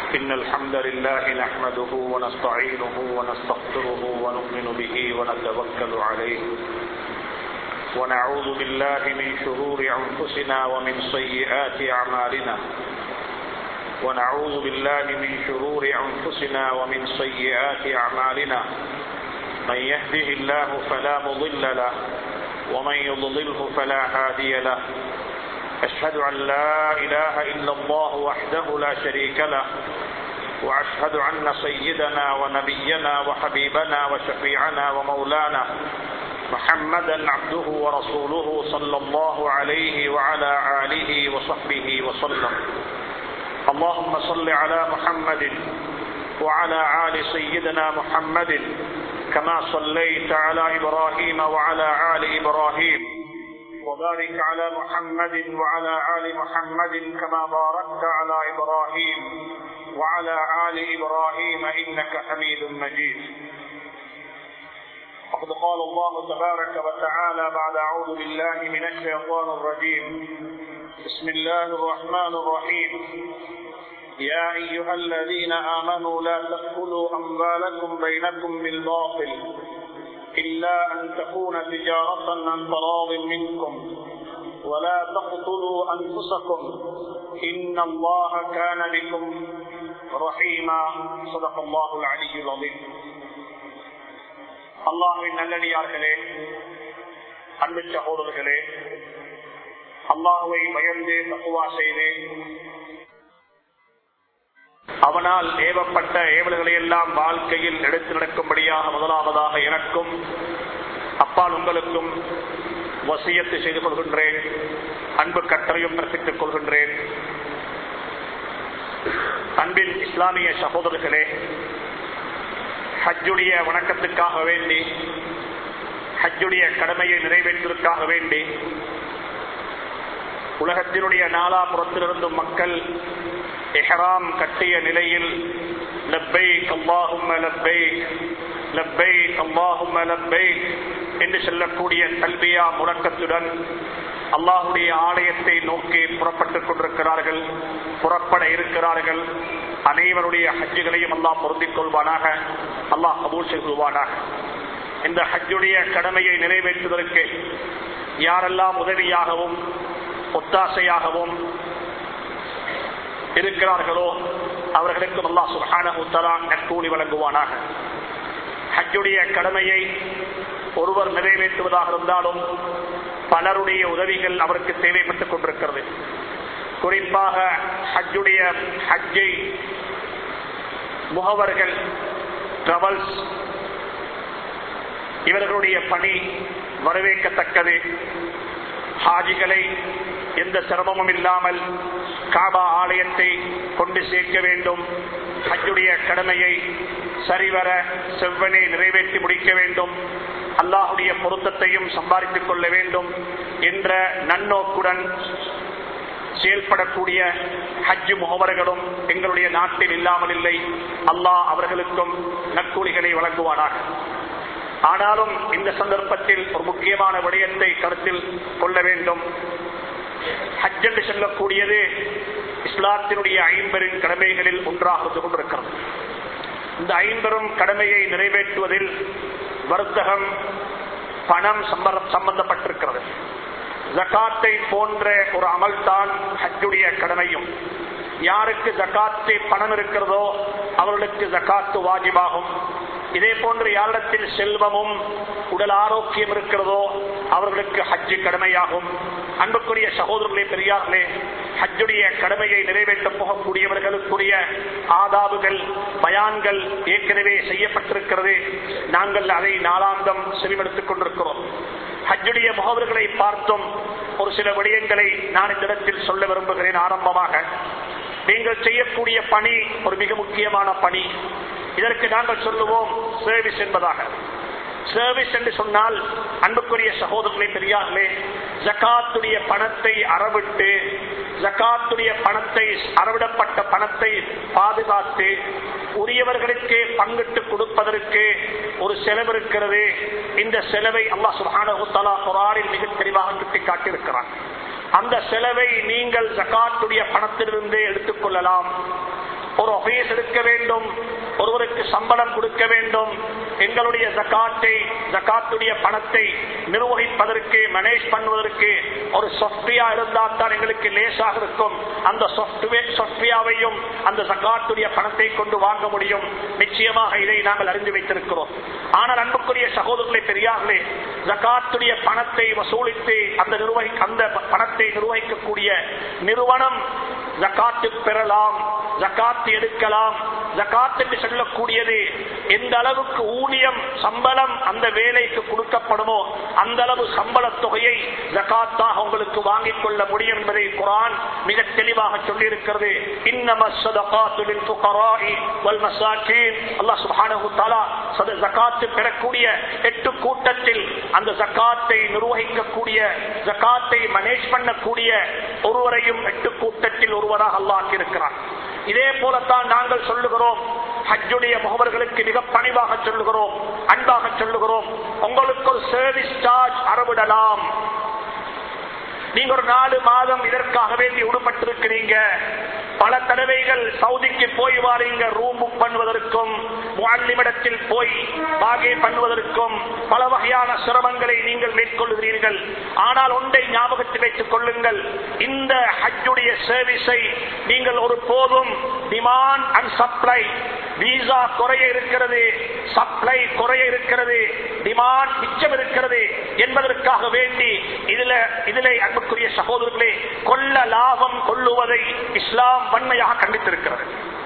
إن الحمد لله نحمده ونستعينه ونستغفره ونؤمن به ونتوكل عليه ونعوذ بالله من شرور أنفسنا ومن سيئات أعمالنا ونعوذ بالله من شرور أنفسنا ومن سيئات أعمالنا من يهده الله فلا مضل له ومن يضلله فلا هادي له أشهد أن لا إله إلا الله وحده لا شريك له وأشهد أن سيدنا ونبينا وحبيبنا وشفيعنا ومولانا محمدا عبده ورسوله صلى الله عليه وعلى آله وصحبه وسلم اللهم صل على محمد وعلى آل سيدنا محمد كما صليت على إبراهيم وعلى آل إبراهيم وبارك على محمد وعلى آل محمد كما باركت على إبراهيم وعلى آل إبراهيم إنك حميد مجيد وقد قال الله تبارك وتعالى بعد أعوذ بالله من الشيطان الرجيم بسم الله الرحمن الرحيم يا أيها الذين آمنوا لا تأكلوا أموالكم بينكم بالباطل إلا أن تكون تجارة عن تراض منكم ولا تقتلوا أنفسكم إن الله كان بكم رحيما صدق الله العلي العظيم அல்லாஹுவின் நல்லடியார்களே அன்பு சகோதரர்களே அல்லாஹுவை பயந்து தப்புவா செய்து அவனால் ஏவப்பட்ட ஏவல்களை எல்லாம் வாழ்க்கையில் எடுத்து நடக்கும்படியாக முதலாவதாக எனக்கும் அப்பால் உங்களுக்கும் வசியத்து செய்து கொள்கின்றேன் அன்பு கட்டளையும் பிறப்பித்துக் கொள்கின்றேன் அன்பின் இஸ்லாமிய சகோதரர்களே ஹஜ்ஜுடைய வணக்கத்துக்காக வேண்டி ஹஜ்ஜுடைய கடமையை நிறைவேற்றுவதற்காக வேண்டி உலகத்தினுடைய நாலாபுறத்திலிருந்தும் மக்கள் எஹராம் கட்டிய நிலையில் லப்பை அல்லாஹும் லப்பை லப்பை அல்லாஹும் லப்பை என்று சொல்லக்கூடிய கல்வியா முழக்கத்துடன் அல்லாஹுடைய ஆலயத்தை நோக்கி புறப்பட்டுக் கொண்டிருக்கிறார்கள் புறப்பட இருக்கிறார்கள் அனைவருடைய ஹஜ்ஜுகளையும் அல்லாஹ் பொருந்திக் கொள்வானாக அல்லாஹ் கபூல் செய்வானாக இந்த ஹஜ்ஜுடைய கடமையை நிறைவேற்றுவதற்கு யாரெல்லாம் உதவியாகவும் ஒத்தாசையாகவும் இருக்கிறார்களோ அவர்களுக்கும் அல்லா சுஹானா நற்கூலி வழங்குவானாக ஹஜ்ஜுடைய கடமையை ஒருவர் நிறைவேற்றுவதாக இருந்தாலும் பலருடைய உதவிகள் அவருக்கு தேவைப்பட்டுக் கொண்டிருக்கிறது குறிப்பாக ஹஜ்ஜுடைய ஹஜ்ஜை முகவர்கள் டிரவல்ஸ் இவர்களுடைய பணி வரவேற்கத்தக்கது ஹாஜிகளை எந்த சிரமமும் இல்லாமல் காபா ஆலயத்தை கொண்டு சேர்க்க வேண்டும் ஹஜ்ஜுடைய கடமையை சரிவர செவ்வனே நிறைவேற்றி முடிக்க வேண்டும் அல்லாஹுடைய பொருத்தத்தையும் சம்பாதித்துக் கொள்ள வேண்டும் என்ற நன்னோக்குடன் செயல்படக்கூடிய ஹஜ்ஜு முகவர்களும் எங்களுடைய நாட்டில் இல்லாமல் இல்லை அல்லாஹ் அவர்களுக்கும் நற்கூலிகளை வழங்குவானாக ஆனாலும் இந்த சந்தர்ப்பத்தில் ஒரு முக்கியமான விடயத்தை கருத்தில் கொள்ள வேண்டும் ஹஜ் என்று சொல்லக்கூடியது இஸ்லாத்தினுடைய ஐம்பெரும் கடமைகளில் ஒன்றாக இருந்து கொண்டிருக்கிறது இந்த ஐம்பெரும் கடமையை நிறைவேற்றுவதில் வர்த்தகம் பணம் சம்பந்தப்பட்டிருக்கிறது ஜக்காத்தை போன்ற ஒரு அமல்தான் ஹஜ்ஜுடைய கடமையும் யாருக்கு ஜக்காத்து பணம் இருக்கிறதோ அவர்களுக்கு ஜக்காத்து வாஜிபாகும் இதே போன்று யாரிடத்தில் செல்வமும் உடல் ஆரோக்கியம் இருக்கிறதோ அவர்களுக்கு ஹஜ்ஜு கடமையாகும் அன்புக்குரிய சகோதரர்களே பெரியார்களே ஹஜ்ஜுடைய கடமையை நிறைவேற்ற போகக்கூடியவர்களுக்குரிய ஆதாபுகள் பயான்கள் ஏற்கனவே செய்யப்பட்டிருக்கிறது நாங்கள் அதை நாளாந்தம் செவிமடுத்துக் கொண்டிருக்கிறோம் ஹஜ்ஜுடைய முகவர்களை பார்த்தும் ஒரு சில விடயங்களை நான் இந்த இடத்தில் சொல்ல விரும்புகிறேன் ஆரம்பமாக நீங்கள் செய்யக்கூடிய பணி ஒரு மிக முக்கியமான பணி இதற்கு நாங்கள் சொல்லுவோம் சர்வீஸ் என்பதாக சர்வீஸ் என்று சொன்னால் அன்புக்குரிய சகோதரர்களே பெரியார்களே ஜக்காத்துடைய பணத்தை அறவிட்டு ஜக்காத்துடைய பணத்தை அறவிடப்பட்ட பணத்தை பாதுகாத்து உரியவர்களுக்கு பங்கிட்டு கொடுப்பதற்கு ஒரு செலவு இருக்கிறது இந்த செலவை அல்லா சுபானா குரானில் மிக தெளிவாக சுட்டி காட்டியிருக்கிறார் அந்த செலவை நீங்கள் ஜக்காத்துடைய பணத்திலிருந்தே எடுத்துக்கொள்ளலாம் ஒரு ஆபீஸ் எடுக்க வேண்டும் ஒருவருக்கு சம்பளம் கொடுக்க வேண்டும் எங்களுடைய ஜக்காத்தை ஜக்காத்துடைய பணத்தை நிர்வகிப்பதற்கு மேனேஜ் பண்ணுவதற்கு ஒரு சாஃப்ட்வேர் இருந்தால் தான் எங்களுக்கு லேசாக இருக்கும் அந்த சாஃப்ட்வேர் சாஃப்ட்வேரையும் அந்த ஜக்காத்துடைய பணத்தை கொண்டு வாங்க முடியும் நிச்சயமாக இதை நாங்கள் அறிந்து வைத்திருக்கிறோம் ஆனால் அன்புக்குரிய சகோதரர்களை பெரியார்களே ஜக்காத்துடைய பணத்தை வசூலித்து அந்த நிர்வகி அந்த பணத்தை நிர்வகிக்கக்கூடிய நிறுவனம் ஜக்காத்து பெறலாம் ஜக்காத்து எடுக்கலாம் ஜக்காத் என்று சொல்லக்கூடியது எந்த அளவுக்கு ஊதியம் சம்பளம் அந்த வேலைக்கு கொடுக்கப்படுமோ அந்த அளவு சம்பள தொகையை ஜக்காத்தாக உங்களுக்கு வாங்கிக் கொள்ள முடியும் என்பதை குரான் மிக தெளிவாக சொல்லியிருக்கிறது ஜக்காத்து பெறக்கூடிய எட்டு கூட்டத்தில் அந்த ஜக்காத்தை நிர்வகிக்கக்கூடிய ஜக்காத்தை மேனேஜ் பண்ணக்கூடிய ஒருவரையும் எட்டு கூட்டத்தில் ஒருவராக அல்லாக்கி இருக்கிறார் இதே போலத்தான் நாங்கள் சொல்லுகிறோம் ஹஜ்ஜுடைய முகவர்களுக்கு மிக பணிவாக சொல்லுகிறோம் அன்பாக சொல்லுகிறோம் உங்களுக்கு ஒரு சர்வீஸ் சார்ஜ் அறவிடலாம் நீங்க ஒரு நாலு மாதம் இதற்காக வேண்டி உடுப்பட்டிருக்கிறீங்க பல தடவைகள் சவுதிக்கு போய் வாரீங்க ரூம் புக் பண்ணுவதற்கும் முன்னிமிடத்தில் போய் பாகை பண்ணுவதற்கும் பல வகையான சிரமங்களை நீங்கள் மேற்கொள்கிறீர்கள் ஆனால் ஒன்றை ஞாபகத்தில் வைத்துக் கொள்ளுங்கள் இந்த ஹஜ்ஜுடைய சர்வீஸை நீங்கள் ஒரு போதும் டிமாண்ட் அண்ட் சப்ளை விசா குறைய இருக்கிறது சப்ளை குறைய இருக்கிறது டிமாண்ட் மிச்சம் இருக்கிறது என்பதற்காக வேண்டி இதுல இதிலே அன்புக்குரிய சகோதரர்களே கொள்ள லாபம் கொள்ளுவதை இஸ்லாம் வன்மையாக கண்டித்திருக்கிறது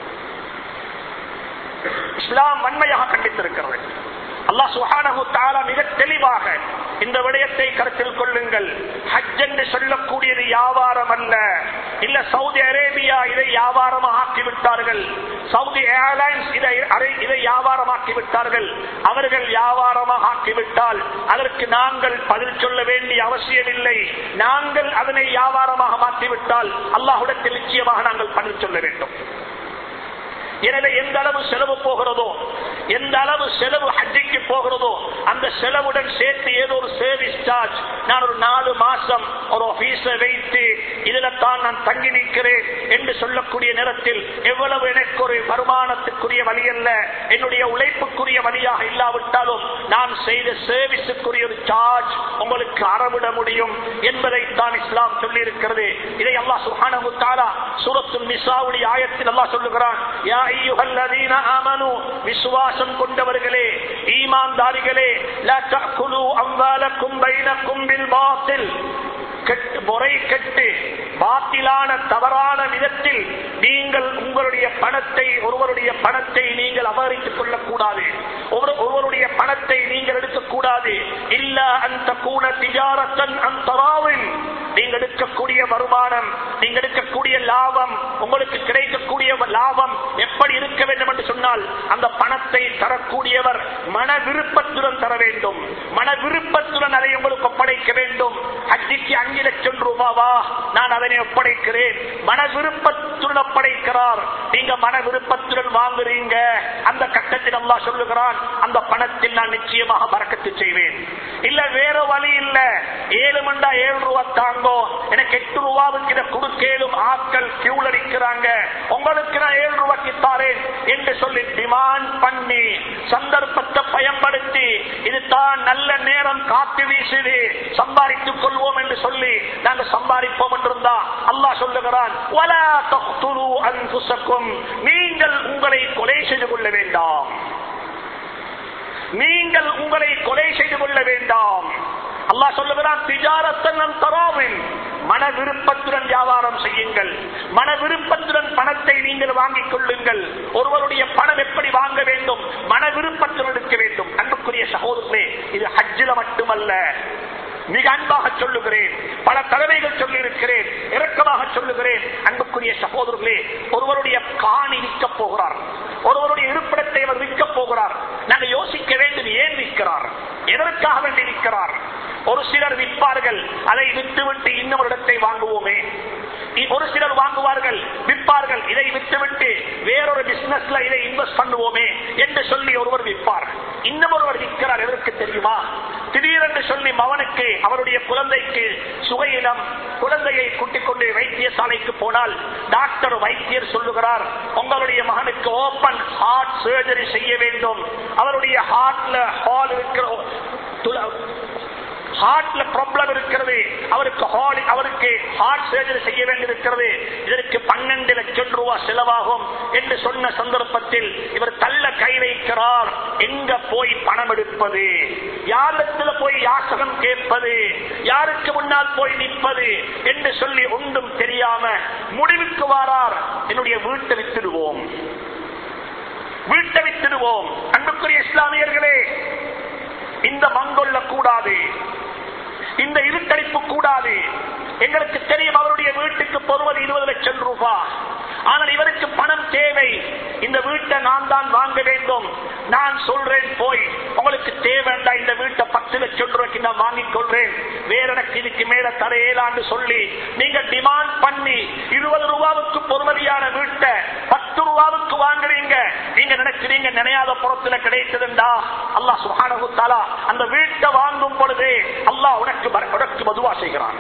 இஸ்லாம் வன்மையாக கண்டித்திருக்கிறது அல்லா சுஹானஹு தாலா மிக தெளிவாக இந்த விடயத்தை கருத்தில் கொள்ளுங்கள் ஹஜ் என்று சொல்லக்கூடியது வியாபாரம் அல்ல இல்ல சவுதி அரேபியா இதை வியாபாரமாக ஆக்கிவிட்டார்கள் சவுதி ஏர்லைன்ஸ் இதை இதை வியாபாரமாக்கி விட்டார்கள் அவர்கள் வியாபாரமாக ஆக்கிவிட்டால் அதற்கு நாங்கள் பதில் சொல்ல வேண்டிய அவசியமில்லை நாங்கள் அதனை வியாபாரமாக மாற்றிவிட்டால் அல்லாஹுடத்தில் நிச்சயமாக நாங்கள் பதில் சொல்ல வேண்டும் எனவே எந்த அளவு செலவு போகிறதோ எந்த அளவு செலவு ஹஜ்ஜிக்கு போகிறதோ அந்த செலவுடன் சேர்த்து ஏதோ ஒரு சர்வீஸ் சார்ஜ் நான் ஒரு நாலு மாசம் ஒரு ஆபீஸை வைத்து இதுல தான் நான் தங்கி நிற்கிறேன் என்று சொல்லக்கூடிய நேரத்தில் எவ்வளவு எனக்கு ஒரு வருமானத்துக்குரிய வழி அல்ல என்னுடைய உழைப்புக்குரிய வழியாக இல்லாவிட்டாலும் நான் செய்த சர்வீஸுக்குரிய ஒரு சார்ஜ் உங்களுக்கு அறவிட முடியும் என்பதை தான் இஸ்லாம் சொல்லி இருக்கிறது இதை அல்லா சுஹானு தாரா சூரத்து நிசாவுடைய ஆயத்தில் அல்லா சொல்லுகிறான் யா ஐயுஹல்லதீன ஆமனு விசுவாசம் கொண்டவர்களே ஈமான்தாரிகளே லா தஅகுலு அம்வாலக்கும் பைனக்கும் பில் பாத்தில் கெட்டு முறை கெட்டு பாத்திலான தவறான விதத்தில் நீங்கள் உங்களுடைய பணத்தை ஒருவருடைய பணத்தை நீங்கள் அபகரித்துக் கொள்ளக்கூடாது ஒருவருடைய பணத்தை நீங்கள் எடுக்கக்கூடாது இல்ல அந்த கூண திஜாரத்தன் அந்தராவில் நீங்க எடுக்கக்கூடிய வருமானம் நீங்க எடுக்கக்கூடிய லாபம் உங்களுக்கு கிடைக்கக்கூடிய லாபம் எப்படி இருக்க வேண்டும் என்று சொன்னால் அந்த பணத்தை தரக்கூடியவர் மன விருப்பத்துடன் தர வேண்டும் மன விருப்பத்துடன் அதை உங்களுக்கு ஒப்படைக்க வேண்டும் ஹஜ்ஜிக்கு அஞ்சு லட்சம் ரூபாவா நான் அதனை ஒப்படைக்கிறேன் மன விருப்பத்துடன் ஒப்படைக்கிறார் நீங்க மன விருப்பத்துடன் வாங்குறீங்க அந்த கட்டத்தில் அல்லா சொல்லுகிறான் அந்த பணத்தில் நான் நிச்சயமாக பறக்கத்து செய்வேன் இல்ல வேற வழி இல்ல ஏழு மண்டா ஏழு ரூபா தாங்கோ எனக்கு எட்டு ரூபாவுக்கு இதை கொடுக்கலும் ஆட்கள் கியூல் அடிக்கிறாங்க உங்களுக்கு நான் ஏழு ரூபாய்க்கு தாரேன் என்று சொல்லி டிமாண்ட் பண்ணி சந்தர்ப்பத்தை பயன்படுத்தி இதுதான் நல்ல நேரம் காத்து வீசுது சம்பாதித்துக் கொள்வோம் என்று சொல்லி நாங்கள் சம்பாதிப்போம் என்றிருந்தா அல்லாஹ் சொல்லுகிறான் நீங்கள் உங்களை கொலை செய்து கொள்ள வேண்டாம் நீங்கள் உங்களை கொலை செய்து கொள்ள வேண்டாம் அல்லா சொல்லுகிறான் திஜாரத்தன் தராவில் மன விருப்பத்துடன் வியாபாரம் செய்யுங்கள் மன விருப்பத்துடன் பணத்தை நீங்கள் வாங்கிக் கொள்ளுங்கள் ஒருவருடைய பணம் எப்படி வாங்க வேண்டும் மன விருப்பத்துடன் எடுக்க வேண்டும் அன்புக்குரிய சகோதரர்களே இது ஹஜ்ஜில மட்டுமல்ல மிக அன்பாக சொல்லுகிறேன் பல தலைமைகள் சொல்லி இருக்கிறேன் இறக்கமாக சொல்லுகிறேன் அன்புக்குரிய சகோதரர்களே ஒருவருடைய காணி விற்க போகிறார் ஒருவருடைய இருப்பிடத்தை அவர் விற்க போகிறார் நாங்கள் யோசிக்க வேண்டும் ஏன் விற்கிறார் எதற்காக வேண்டி விற்கிறார் ஒரு சிலர் விற்பார்கள் அதை விட்டுவிட்டு இன்னொரு இடத்தை வாங்குவோமே இ- ஒரு சிலர் வாங்குவார்கள் விற்பார்கள் இதை விட்டுவிட்டு வேறொரு பிசினஸ்ல இதை இன்வெஸ்ட் பண்ணுவோமே என்று சொல்லி ஒருவர் விற்பார் இன்னும் ஒருவர் விற்கிறார் எதற்கு தெரியுமா திடீரென்று சொல்லி மவனுக்கு அவருடைய குழந்தைக்கு சுகையினம் குழந்தையை கூட்டிக் கொண்டு வைத்தியசாலைக்கு போனால் டாக்டர் வைத்தியர் சொல்லுகிறார் உங்களுடைய மகனுக்கு ஓபன் ஹார்ட் சர்ஜரி செய்ய வேண்டும் அவருடைய ஹார்ட்ல ஹால் இருக்கிற துள- ஹார்ட்ல ப்ராப்ளம் இருக்கிறது அவருக்கு ஹார்ட் அவருக்கு ஹார்ட் சர்ஜரி செய்ய வேண்டியிருக்கிறது இதற்கு பன்னெண்டு லட்சம் ரூபாய் செலவாகும் என்று சொன்ன சந்தர்ப்பத்தில் இவர் தள்ள கை வைக்கிறார் எங்க போய் பணம் எடுப்பது யாரிடத்துல போய் யாசகம் கேட்பது யாருக்கு முன்னால் போய் நிற்பது என்று சொல்லி ஒன்றும் தெரியாம முடிவுக்கு வாரார் என்னுடைய வீட்டை வித்துடுவோம் வீட்டை வித்துடுவோம் அன்புக்குரிய இஸ்லாமியர்களே இந்த மங்கொல்ல கூடாது இந்த இருட்டடிப்பு கூடாது எங்களுக்கு தெரியும் அவருடைய வீட்டுக்கு பொறுவது இருபது லட்சம் ரூபாய் ஆனால் இவருக்கு பணம் தேவை இந்த வீட்டை நான் தான் வாங்க வேண்டும் நான் சொல்றேன் போய் உங்களுக்கு தேவைண்டா இந்த வீட்டை பத்து லட்சம் ரூபாய்க்கு நான் வாங்கிக் கொள்றேன் வேற எனக்கு இதுக்கு மேல தர ஏழாண்டு சொல்லி நீங்க டிமாண்ட் பண்ணி இருபது ரூபாவுக்கு பொறுமதியான வீட்டை பத்து ரூபாவுக்கு வாங்குறீங்க நீங்க நினைக்கிறீங்க நினையாத புறத்துல கிடைத்ததுண்டா அல்லாஹ் சுஹானஹு தஆலா அந்த வீட்டை வாங்கும் பொழுது அல்லாஹ் உனக்கு பர- உனக்கு மதுவா செய்கிறான்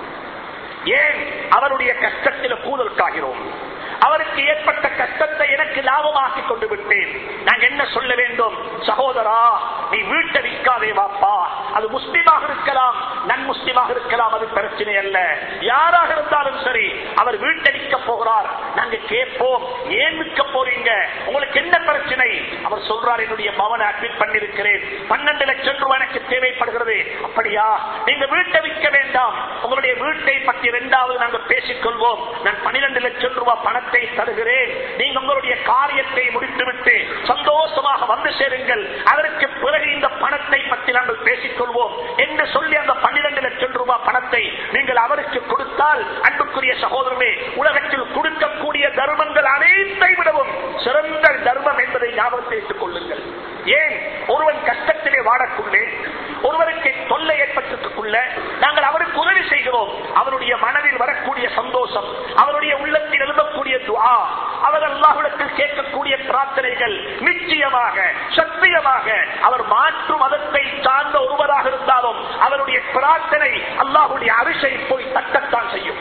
ஏன் அவருடைய கஷ்டத்தில் கூதலுக்காகிறோம் அவருக்கு ஏற்பட்ட கஷ்டத்தை எனக்கு லாபமாக்கி கொண்டு விட்டேன் நாங்க என்ன சொல்ல வேண்டும் சகோதரா நீ வீட்டை விற்காதே வாப்பா அது முஸ்லிமாக இருக்கலாம் நன் முஸ்லிமாக இருக்கலாம் அது பிரச்சனை அல்ல யாராக இருந்தாலும் சரி அவர் வீட்டை விற்க போகிறார் நாங்க கேட்போம் ஏன் விற்க போறீங்க உங்களுக்கு என்ன பிரச்சனை அவர் சொல்றார் என்னுடைய மவனை அட்மிட் பண்ணிருக்கிறேன் பன்னெண்டு லட்சம் ரூபாய் எனக்கு தேவைப்படுகிறது அப்படியா நீங்க வீட்டை விற்க வேண்டாம் உங்களுடைய வீட்டை பற்றி இரண்டாவது நாங்கள் பேசிக்கொள்வோம் நான் பன்னிரண்டு லட்சம் ரூபாய் பணத்தை தருகிறேன் நீங்க உங்களுடைய காரியத்தை முடித்துவிட்டு சந்தோஷமாக வந்து சேருங்கள் அதற்கு பிறகு இந்த பணத்தை பற்றி நாங்கள் பேசிக்கொள்வோம் என்று சொல்லி அந்த பன்னிரண்டு லட்சம் ரூபாய் பணத்தை நீங்கள் அவருக்கு கொடுத்தால் அன்புக்குரிய சகோதரனே உலகத்தில் கொடுக்கக்கூடிய தர்மங்கள் அனைத்தை விடவும் சிறந்த தர்மம் என்பதை ஞாபகத்தில் வைத்துக் கொள்ளுங்கள் ஏன் ஒருவன் கஷ்டத்திலே வாடக்குள்ளே ஒருவருக்கு தொல்லை ஏற்பட்டிருக்குள்ள நாங்கள் அவருக்கு உதவி செய்கிறோம் அவருடைய மனதில் வரக்கூடிய சந்தோஷம் அவருடைய உள்ளத்தில் எழுதக்கூடிய துஆ அவர் அல்லாஹ்விடத்தில் கேட்கக்கூடிய பிரார்த்தனைகள் நிச்சயமாக சத்தியமாக அவர் மாற்று மதத்தை சார்ந்த ஒருவராக இருந்தாலும் அவருடைய பிரார்த்தனை அல்லாஹ்வுடைய அரிசை போய் தட்டத்தான் செய்யும்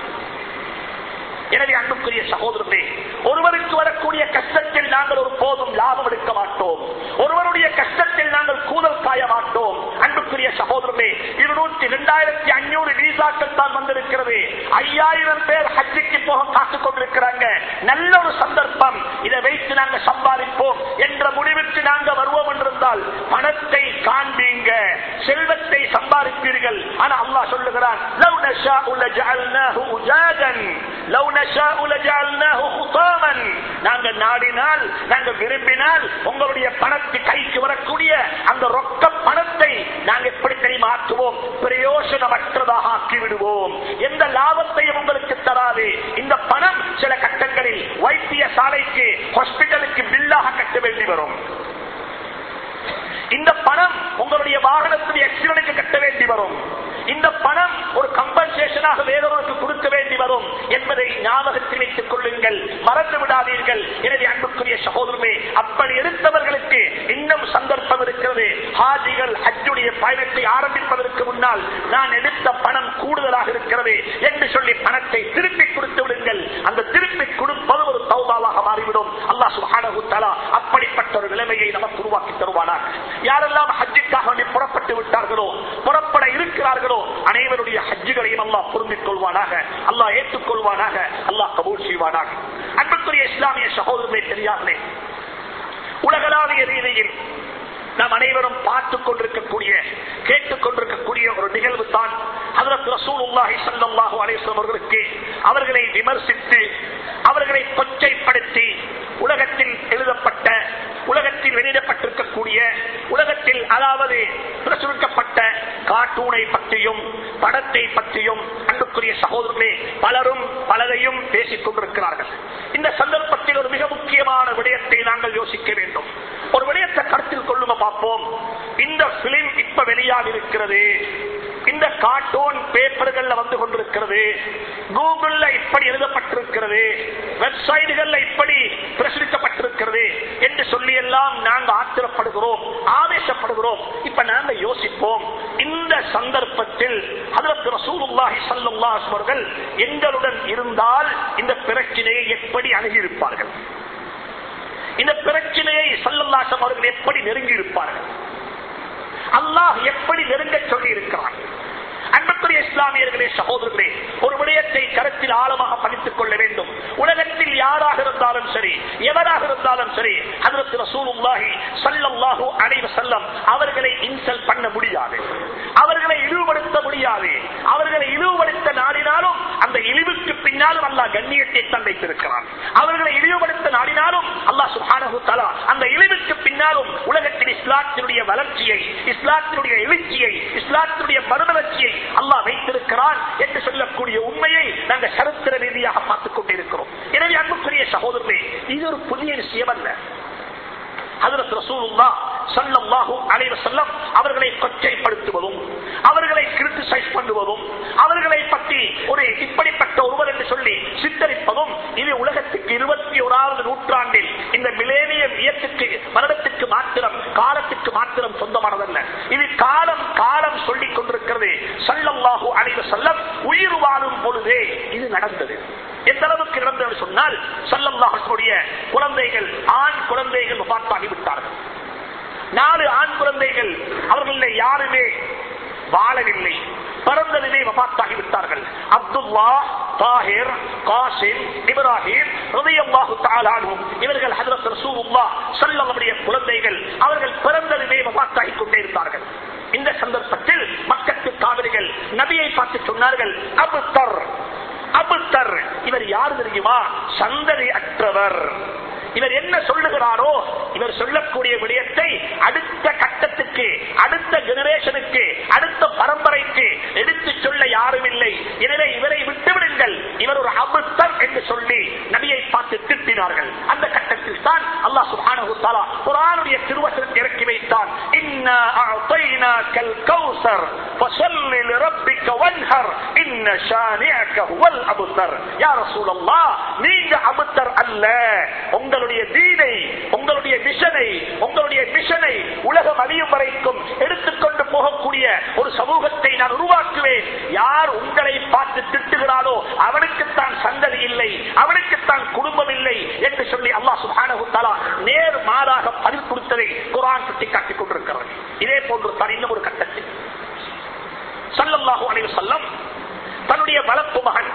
எனவே அன்புக்குரிய சகோதரனே ஒருவருக்கு வரக்கூடிய கஷ்டத்தில் நாங்கள் ஒரு போதும் லாபம் எடுக்க மாட்டோம் ஒருவருடைய கஷ்டத்தில் நாங்கள் கூதல் காய மாட்டோம் அன்புக்குரிய சகோதரனே இருநூற்றி இரண்டாயிரத்தி ஐநூறு வீசாக்கள் தான் வந்திருக்கிறது ஐயாயிரம் பேர் ஹஜ்ஜிக்கு போக காத்துக் கொண்டிருக்கிறாங்க நல்ல ஒரு சந்தர்ப்பம் இதை வைத்து நாங்கள் சம்பாதிப்போம் என்ற முடிவுக்கு நாங்கள் வருவோம் என்றிருந்தால் பணத்தை காண்பீங்க செல்வத்தை சம்பாதிப்பீர்கள் ஆனா அல்லாஹ் சொல்லுகிறான் "லவ் நஷாஉ லஜஅல்னாஹு உஜாஜன், லவ் நஷாஉ லஜஅல்னாஹு ஹுதாமன்." நாங்க நாடினால் நாங்க விரும்பினால் உங்களுடைய பணத்தை கைக்கு வரக்கூடிய அந்த ரொக்க பணத்தை நாங்க எப்படி தெரியுமா ஆக்குவோம் பிரயோசனமற்றதாக ஆக்கி விடுவோம் எந்த லாபத்தையும் உங்களுக்கு தராது இந்த பணம் சில கட்டங்களில் வைத்தியசாலைக்கு ஹாஸ்பிட்டலுக்கு பில்லாக கட்ட வேண்டி வரும் இந்த பணம் உங்களுடைய வாகனத்துடைய எக்ஸிடனுக்கு கட்ட வேண்டி வரும் இந்த பணம் ஒரு கம்பன்சேஷனாக வேறொருக்கு கொடுக்க வேண்டி வரும் என்பதை ஞாபகத்தில் வைத்துக் கொள்ளுங்கள் மறந்து விடாதீர்கள் எனவே அன்புக்குரிய சகோதரமே அப்படி எடுத்தவர்களுக்கு இன்னும் சந்தர்ப்பம் இருக்கிறது ஹாஜிகள் ஹஜ்ஜுடைய பயணத்தை ஆரம்பிப்பதற்கு முன்னால் நான் எடுத்த பணம் கூடுதலாக இருக்கிறது என்று சொல்லி பணத்தை திருப்பி கொடுத்து விடுங்கள் அந்த திருப்பி கொடுப்பது ஒரு தௌபாவாக மாறிவிடும் அல்லாஹ் சுப்ஹானஹு தஆலா அப்படிப்பட்ட ஒரு நிலைமையை நமக்கு உருவாக்கி தருவானாக யாரெல்லாம் ஹஜ்ஜுக்காக வேண்டி புறப்பட்டு விட்டார்களோ புறப்பட இருக்கிறார்களோ அனைவருடைய ஹஜ்ஜுகளையும் அல்லாஹ் பொருந்திக் கொள்வானாக அல்லாஹ் ஏற்றுக்கொள்வானாக அல்லாஹ் கபூல் செய்வானாக அன்புக்குரிய இஸ்லாமிய சகோதரர்களே தெரியாதே உலகளாவிய ரீதியில் நாம் அனைவரும் பார்த்துக் கொண்டிருக்கக்கூடிய கேட்டுக் கொண்டிருக்கக்கூடிய ஒரு நிகழ்வு தான் அதற்கு ரசூலுல்லாஹி ஸல்லல்லாஹு அலைஹி வஸல்லம் அவர்களுக்கு அவர்களை விமர்சித்து அவர்களை கொச்சைப்படுத்தி உலகத்தில் எழுதப்பட்ட உலகத்தில் வெளியிடப்பட்டிருக்கக்கூடிய உலகத்தில் அதாவது பிரசுரிக்கப்பட்ட கார்ட்டூனை பற்றியும் படத்தை பற்றியும் அன்புக்குரிய சகோதரர்களே பலரும் பலரையும் பேசிக் கொண்டிருக்கிறார்கள் இந்த சந்தர்ப்பத்தில் ஒரு மிக முக்கியமான விடயத்தை நாங்கள் யோசிக்க வேண்டும் ஒரு விடயத்தை கருத்தில் கொள்ளுங்க பார்ப்போம் இந்த பிலிம் இப்ப வெளியாக இருக்கிறது இந்த கார்ட்டூன் பேப்பர்கள்ல வந்து கொண்டிருக்கிறது எழுதப்பட்டிருக்கிறது கூகுள்ல இப்படி எழுதப்பட்டிருக்கிறது வெப்சைட்டுகள்ல இப்படி பிரசுரிக்கப்பட்டிருக்கிறது என்று சொல்லி எல்லாம் நாங்க ஆத்திரப்படுகிறோம் ஆவேசப்படுகிறோம் இப்ப நாங்க யோசிப்போம் இந்த சந்தர்ப்பத்தில் அதற்கு ரசூலுல்லாஹி ஸல்லல்லாஹு அலைஹி அவர்கள் எங்களுடன் இருந்தால் இந்த பிரச்சனையை எப்படி அணுகியிருப்பார்கள் இந்த பிரச்சனையை சல்லல்லாசம் அவர்கள் எப்படி நெருங்கி இருப்பார்கள் அல்லாஹ் எப்படி நெருங்க சொல்லி இருக்கிறான் அன்புக்குரிய இஸ்லாமியர்களே சகோதரர்களே ஒரு விடயத்தை கருத்தில் ஆழமாக படித்துக் கொள்ள வேண்டும் உலகத்தில் யாராக இருந்தாலும் சரி எவராக இருந்தாலும் சரி அதற்கு ரசூலுல்லாஹி சல்லல்லாஹு அலைஹி வஸல்லம் அவர்களை இன்சல் பண்ண முடியாது அவர்களை இழிவுபடுத்த முடியாது அவர்களை இழிவுபடுத்த நாடினாலும் அந்த இழிவுக்கு பின்னாலும் அல்லாஹ் கண்ணியத்தை தான் வைத்திருக்கிறான் அவர்களை இழிவுபடுத்த நாடினாலும் அல்லாஹ் சுப்ஹானஹு தஆலா அந்த இழிவுக்கு பின்னாலும் உலகத்தில் இஸ்லாத்தினுடைய வளர்ச்சியை இஸ்லாத்தினுடைய எழுச்சியை இஸ்லாத்தினுடைய மறுமலர்ச்சியை அல்லாஹ் வைத்திருக்கிறான் என்று சொல்லக்கூடிய உண்மையை நாங்கள் சரித்திர ரீதியாக பார்த்துக் கொண்டிருக்கிறோம் எனவே அன்புக்குரிய சகோதரர்களே இது ஒரு புதிய விஷயம் அல்ல ஹதரத் ரசூலுல்லாஹ் ஸல்லல்லாஹு அலைஹி வஸல்லம் அவர்களை கொச்சைப்படுத்துவதும் அவர்களை கிரிட்டிசைஸ் பண்ணுவதும் அவர்களை பற்றி ஒரு இப்படிப்பட்ட ஒருவர் என்று சொல்லி சித்தரிப்பதும் இது உலகத்துக்கு இருபத்தி ஓராவது நூற்றாண்டில் இந்த மிலேனியம் இயக்கத்துக்கு வருடத்துக்கு மாத்திரம் காலத்துக்கு மாத்திரம் சொந்தமானதல்ல இது காலம் காலம் சொல்லிக் கொண்டிருக்கிறது ஸல்லல்லாஹு அலைஹி வஸல்லம் உயிர் வாழும் பொழுதே இது நடந்தது எந்த அளவுக்கு நடந்தது சொன்னால் சல்லல்லாஹுடைய குழந்தைகள் ஆண் குழந்தைகள் பார்த்தாகிவிட்டார்கள் நாலு ஆண் குழந்தைகள் அவர்களில் யாருமே வாழவில்லை பிறந்ததுமே வபாத்தாகிவிட்டார்கள் அப்துல்லா தாஹிர் காசிம் இப்ராஹிம் ரலியல்லாஹு தஆலா அன்ஹும் இவர்கள் ஹஜ்ரத் ரசூலுல்லாஹ் ஸல்லல்லாஹு குழந்தைகள் அவர்கள் பிறந்ததுமே வபாத்தாகிக் கொண்டே இருந்தார்கள் இந்த சந்தர்ப்பத்தில் மக்கத்து காவிரிகள் நபியை பார்த்து சொன்னார்கள் அபுத்தர் அபுத்தர் இவர் யார் தெரியுமா சந்ததி அற்றவர் இவர் என்ன சொல்லுகிறாரோ இவர் சொல்லக்கூடிய விடயத்தை அடுத்த கட்டத்துக்கு அடுத்த ஜெனரேஷனுக்கு அடுத்த பரம்பரைக்கு எடுத்து சொல்ல யாரும் இல்லை எனவே இவரை விட்டுவிடுங்கள் இவர் ஒரு அபுத்தர் என்று சொல்லி நபியை பார்த்து திட்டினார்கள் அந்த கட்டத்தில் தான் அல்லாஹ் சுப்ஹானஹு தஆலா குர்ஆனுடைய திருவசனத்தை இறக்கி வைத்தான் இன்னா அஅதைனாக்கல் கௌசர் ஃபஸல்லி லிரப்பிக வன்ஹர் இன்ன ஷானிஅக ஹுவல் அபுத்தர் யா ரசூலல்லாஹ் நீங்க அபுத்தர் அல்ல உங்களுடைய தீனை உங்களுடைய விஷனை உங்களுடைய மிஷனை உலகம் அழியும் வரைக்கும் எடுத்துக்கொண்டு போகக்கூடிய ஒரு சமூகத்தை நான் உருவாக்குவேன் யார் உங்களை பார்த்து திட்டுகிறாரோ அவனுக்குத்தான் சந்ததி இல்லை அவனுக்குத்தான் குடும்பம் இல்லை என்று சொல்லி அல்லாஹ் சுப்ஹானஹு தஆலா நேர் மாறாக பதில் கொடுத்ததை குர்ஆன் சுட்டி காட்டிக் கொண்டிருக்கிறது இதே போன்று தான் இன்னும் ஒரு கட்டத்தில் ஸல்லல்லாஹு அலைஹி வஸல்லம் தன்னுடைய வளர்ப்பு மகன்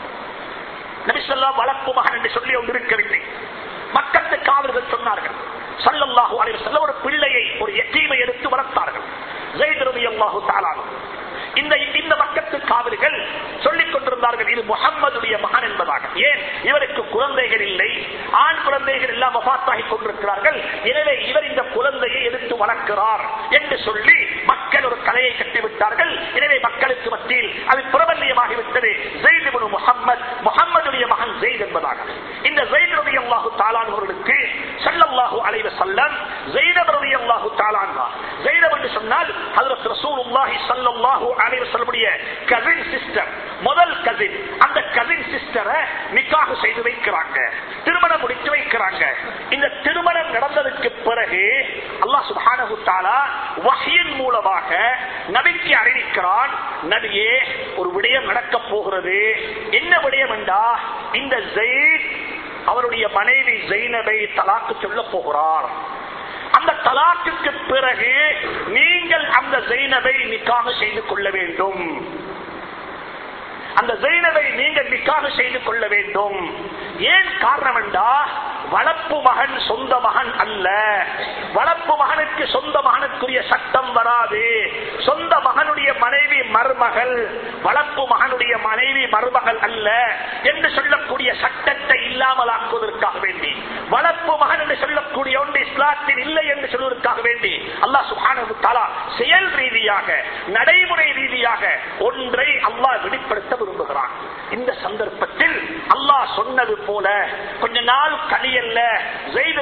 நபிசல்லா வளர்ப்பு மகன் என்று சொல்லி ஒன்று இருக்கவில்லை மக்கத்து காவல்கள் சொன்னார்கள் சல்லல்லாஹு அலைஹி வஸல்லம் ஒரு பிள்ளையை ஒரு எத்தீமை எடுத்து வளர்த்தார்கள் ஜெயித் ரலியல்லாஹு தஆலா இந்த இந்த மக்கத்து காவல்கள் சொல்லிக் கொண்டிருந்தார்கள் இது முகம்மதுடைய மகன் என்பதாக ஏன் இவருக்கு குழந்தைகள் இல்லை ஆண் குழந்தைகள் எல்லாம் வபாத்தாகி கொண்டிருக்கிறார்கள் எனவே இவர் இந்த குழந்தையை எடுத்து வளர்க்கிறார் என்று சொல்லி மக்கள் ஒரு கலையை கட்டிவிட்டார்கள் எனவே மக்களுக்கு மத்தியில் அது பிரபல்யமாகிவிட்டது ஜெயித் இப்னு முஹம்மத் முகம்மதுடைய மகன் ஜெயித் என்பதாக இந்த ஜெயித் ரலியல்லாஹு தாலானவர்களுக்கு ஸல்லல்லாஹு அலைஹி வஸல்லம் ஜெயினப் ரலியல்லாஹு தாலான்ஹா ஜெயினப் என்று சொன்னால் ஹஜ்ரத் ரசூலுல்லாஹி ஸல்லல்லாஹு அலைஹி வஸல்லமுடைய கசின் சிஸ்டர் முதல் கசின் அந்த கசின் சிஸ்டரை நிக்காஹ் செய்து வைக்கிறாங்க திருமணம் முடித்து வைக்கிறாங்க இந்த திருமணம் நடந்ததுக்கு பிறகு அல்லாஹ் சுப்ஹானஹு தஆலா வஹ்யின் மூலமாக நபிக்கு அறிவிக்கிறான் நபியே ஒரு விடயம் நடக்க போகிறது என்ன விடயம் என்றா இந்த ஜெயித் அவருடைய மனைவி ஜெயினபை தலாக்கு சொல்ல போகிறார் அந்த தலாக்குக்கு பிறகு நீங்கள் அந்த ஜெயினபை நிக்காக செய்து கொள்ள வேண்டும் அந்த ஜெயினவை நீங்கள் நிக்காக செய்து கொள்ள வேண்டும் ஏன் காரணம் என்றா வளர்ப்பு மகன் சொந்த மகன் அல்ல வளர்ப்பு மகனுக்கு சொந்த மகனுக்குரிய சட்டம் வராது சொந்த மகனுடைய மனைவி மருமகள் வளர்ப்பு மகனுடைய மனைவி மருமகள் அல்ல என்று சொல்லக்கூடிய சட்டத்தை இல்லாமலாக்குவதற்காக வேண்டி வளர்ப்பு மகன் என்று சொல்லக்கூடிய ஒன்று இஸ்லாத்தில் இல்லை என்று சொல்வதற்காக வேண்டி அல்லாஹ் சுஹானு தாலா செயல் ரீதியாக நடைமுறை ரீதியாக ஒன்றை அல்லாஹ் வெளிப்படுத்த விரும்புகிறான் இந்த சந்தர்ப்பத்தில் அல்லாஹ் சொன்னது போல கொஞ்ச நாள் கலியல்ல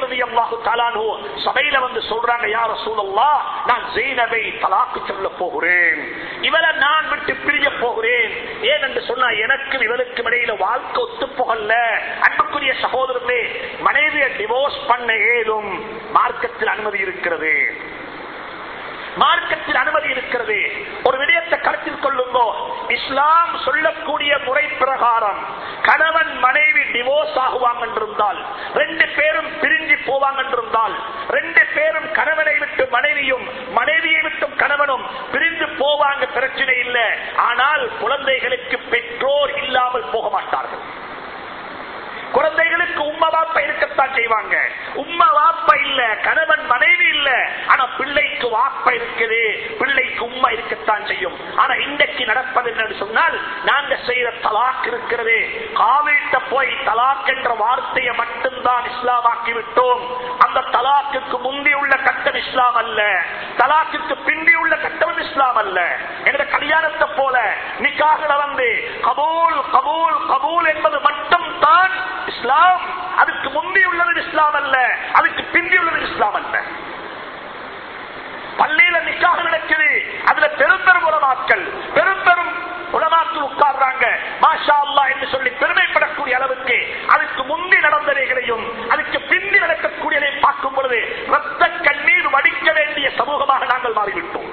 ரலியல்லாஹு தஆலாஹு சபையில வந்து சொல்றாங்க யா ரசூலல்லாஹ் நான் ஜெய்னபை தலாக்கு சொல்ல போகிறேன் இவரை நான் விட்டு பிரிய போகிறேன் ஏன் என்று சொன்னா எனக்கு இவருக்கு இடையில வாழ்க்கை ஒத்து போகல அன்புக்குரிய சகோதரர்களே மனைவியை டிவோர்ஸ் பண்ண ஏதும் மார்க்கத்தில் அனுமதி இருக்கிறது மார்க்கத்தில் அனுமதி இருக்கிறது ஒரு விடயத்தை கருத்தில் கொள்ளுங்கோ இஸ்லாம் சொல்லக்கூடிய முறை பிரகாரம் கணவன் மனைவி டிவோர்ஸ் ஆகுவாங்க என்றிருந்தால் ரெண்டு பேரும் பிரிஞ்சு போவாங்க என்றிருந்தால் ரெண்டு பேரும் கணவனை விட்டு மனைவியும் மனைவியை விட்டும் கணவனும் பிரிந்து போவாங்க பிரச்சனை இல்லை ஆனால் குழந்தைகளுக்கு பெற்றோர் இல்லாமல் போக மாட்டார்கள் குழந்தைகளுக்கு உம்மா வாப்பா இருக்கத்தான் செய்வாங்க உம்மா வாப்பா இல்ல கணவன் மனைவி இல்ல ஆனா பிள்ளைக்கு வாப்பா இருக்குது பிள்ளைக்கு உம்மா இருக்கத்தான் செய்யும் ஆனா இன்றைக்கு நடப்பது என்னன்னு சொன்னால் நாங்க செய்யற தலாக் இருக்கிறது காவிட்ட போய் தலாக் என்ற வார்த்தையை மட்டும்தான் இஸ்லாமாக்கி விட்டோம் அந்த தலாக்குக்கு முந்தி உள்ள கட்டம் இஸ்லாம் அல்ல தலாக்குக்கு பிந்தி உள்ள கட்டம் இஸ்லாம் அல்ல என்ற கல்யாணத்தை போல நிக்காக வந்து கபூல் கபூல் கபூல் என்பது மட்டும் தான் இஸ்லாம் அதுக்கு முந்தி உள்ளது இஸ்லாம் அல்ல அதுக்கு பிந்தி உள்ளது இஸ்லாம் அல்ல பள்ளியில நிக்காக நடக்குது அதுல பெரும் பெரும் உலமாக்கள் பெரும் பெரும் உலமாக்கள் உட்கார்றாங்க மாஷா அல்லா என்று சொல்லி பெருமைப்படக்கூடிய அளவுக்கு அதுக்கு முந்தி நடந்தவைகளையும் அதுக்கு பிந்தி நடக்கக்கூடியதையும் பார்க்கும் பொழுது ரத்த கண்ணீர் வடிக்க வேண்டிய சமூகமாக நாங்கள் மாறிவிட்டோம்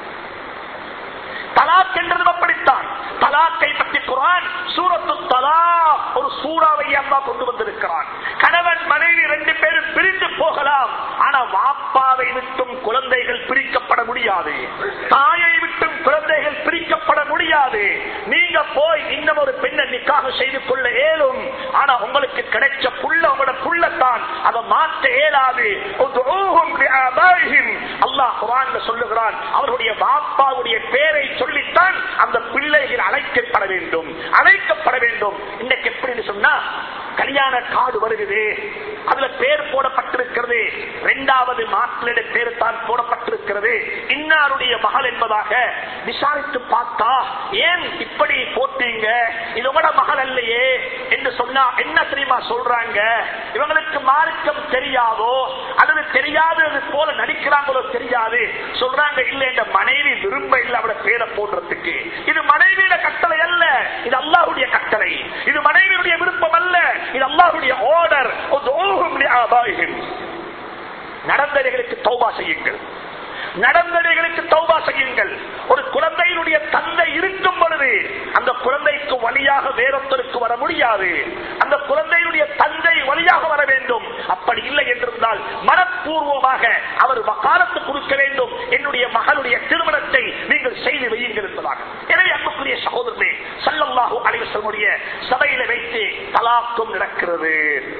தலாக் என்றதும் அப்படித்தான் தலாக்கை பற்றி குரான் சூரத்து தலா ஒரு சூறாவை அம்மா கொண்டு வந்திருக்கிறான் கணவன் மனைவி ரெண்டு பேரும் பிரிந்து போகலாம் ஆனா வாப்பாவை விட்டும் குழந்தைகள் பிரிக்கப்பட முடியாது தாயை விட்டும் குழந்தைகள் பிரிக்கப்பட முடியாது நீங்க போய் இன்னும் ஒரு பெண்ணை நிக்காக செய்து கொள்ள இயலும் ஆனா உங்களுக்கு கிடைச்ச புள்ள உங்களோட புள்ளத்தான் அதை மாற்ற இயலாது அல்லாஹ் குரான்ல சொல்லுகிறான் அவருடைய வாப்பாவுடைய பேரை சொல்லித்தான் அந்த பிள்ளைகள் அழைக்கப்பட வேண்டும் அழைக்கப்பட வேண்டும் இன்னைக்கு எப்படி சொன்னா கல்யாண காடு வருகிறது அதுல பேர் போடப்பட்டிருக்கிறது இரண்டாவது மாப்பிள்ளைய பேர் தான் போடப்பட்டிருக்கிறது இன்னாருடைய மகள் என்பதாக விசாரித்து பார்த்தா ஏன் இப்படி போட்டீங்க இது உங்களோட மகள் அல்லையே என்று சொன்னா என்ன தெரியுமா சொல்றாங்க இவங்களுக்கு மார்க்கம் தெரியாதோ அல்லது தெரியாதது போல நடிக்கிறாங்களோ தெரியாது சொல்றாங்க இல்ல இந்த மனைவி விரும்ப இல்ல அவட பேரை போடுறதுக்கு இது மனைவியோட கட்டளை அல்ல இது அல்லாஹுடைய கட்டளை இது மனைவியுடைய விருப்பம் அல்ல இது அல்லாஹுடைய ஆர்டர் நடந்தவைகளுக்கு தௌபா செய்யுங்கள் நடந்தவைகளுக்கு தௌபா செய்யுங்கள் ஒரு குழந்தையினுடைய தந்தை இருக்கும் பொழுது அந்த குழந்தைக்கு வழியாக வேறொத்தருக்கு வர முடியாது அந்த குழந்தையினுடைய தந்தை வழியாக வர வேண்டும் அப்படி இல்லை என்றிருந்தால் மனப்பூர்வமாக அவர் வக்காலத்து கொடுக்க வேண்டும் என்னுடைய மகளுடைய திருமணத்தை நீங்கள் செய்து வையுங்கள் என்பதாக எனவே அன்புக்குரிய சகோதரனே சல்லல்லாஹு அலைவசனுடைய சபையில வைத்து தலாக்கும் நடக்கிறது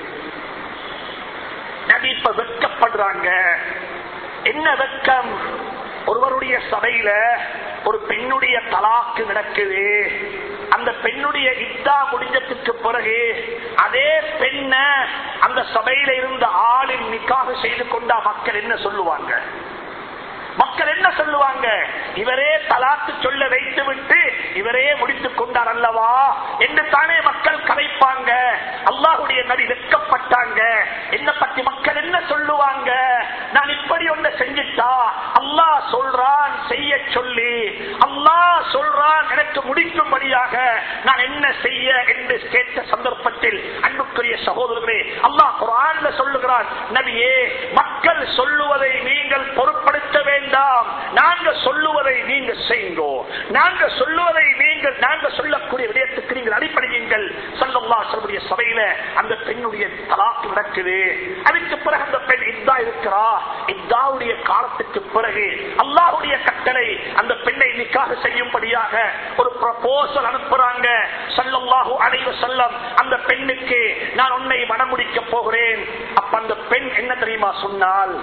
நபி இப்ப வெட்கப்படுறாங்க என்ன வெட்கம் ஒருவருடைய சபையில ஒரு பெண்ணுடைய தலாக்கு நடக்குது அந்த பெண்ணுடைய இத்தா முடிஞ்சதுக்கு பிறகு அதே பெண்ண அந்த சபையில இருந்த ஆளின் நிக்காக செய்து கொண்டா மக்கள் என்ன சொல்லுவாங்க மக்கள் என்ன சொல்லுவாங்க இவரே தலாத்து சொல்ல வைத்து விட்டு இவரே முடித்துக் கொண்டார் அல்லவா என்று தானே மக்கள் கதைப்பாங்க அல்லாஹுடைய நடி வெட்கப்பட்டாங்க என்ன பத்தி மக்கள் என்ன சொல்லுவாங்க நான் இப்படி ஒண்ணு செஞ்சுட்டா அல்லாஹ் சொல்றான் செய்ய சொல்லி அல்லாஹ் சொல்றான் எனக்கு முடிக்கும்படியாக நான் என்ன செய்ய என்று கேட்ட சந்தர்ப்பத்தில் அன்புக்குரிய சகோதரர்களே அல்லாஹ் குரான்ல சொல்லுகிறான் நபியே மக்கள் சொல்லுவதை நீங்கள் பொருட்படுத்த வேண்டாம் நாங்க சொல்லுவதை நீங்க செய்யுங்கோ நாங்க சொல்லுவதை நீங்கள் நாங்க சொல்லக்கூடிய விடயத்துக்கு நீங்கள் அடிப்படையுங்கள் சொல்லல்லா சொல்லுடைய சபையில அந்த பெண்ணுடைய தலாக்கு நடக்குது அதுக்கு பிறகு அந்த பெண் இத்தா இருக்கிறா இத்தாவுடைய காலத்துக்கு பிறகு அல்லாஹுடைய கட்டளை அந்த பெண்ணை நிக்காக செய்யும்படியாக ஒரு ப்ரப்போசல் அனுப்புறாங்க சல்லல்லாஹு அலைவ செல்லம் அந்த பெண்ணுக்கு நான் உன்னை மனமுடிக்க போகிறேன் அப்ப அந்த பெண் என்ன தெரியுமா சொன்னால்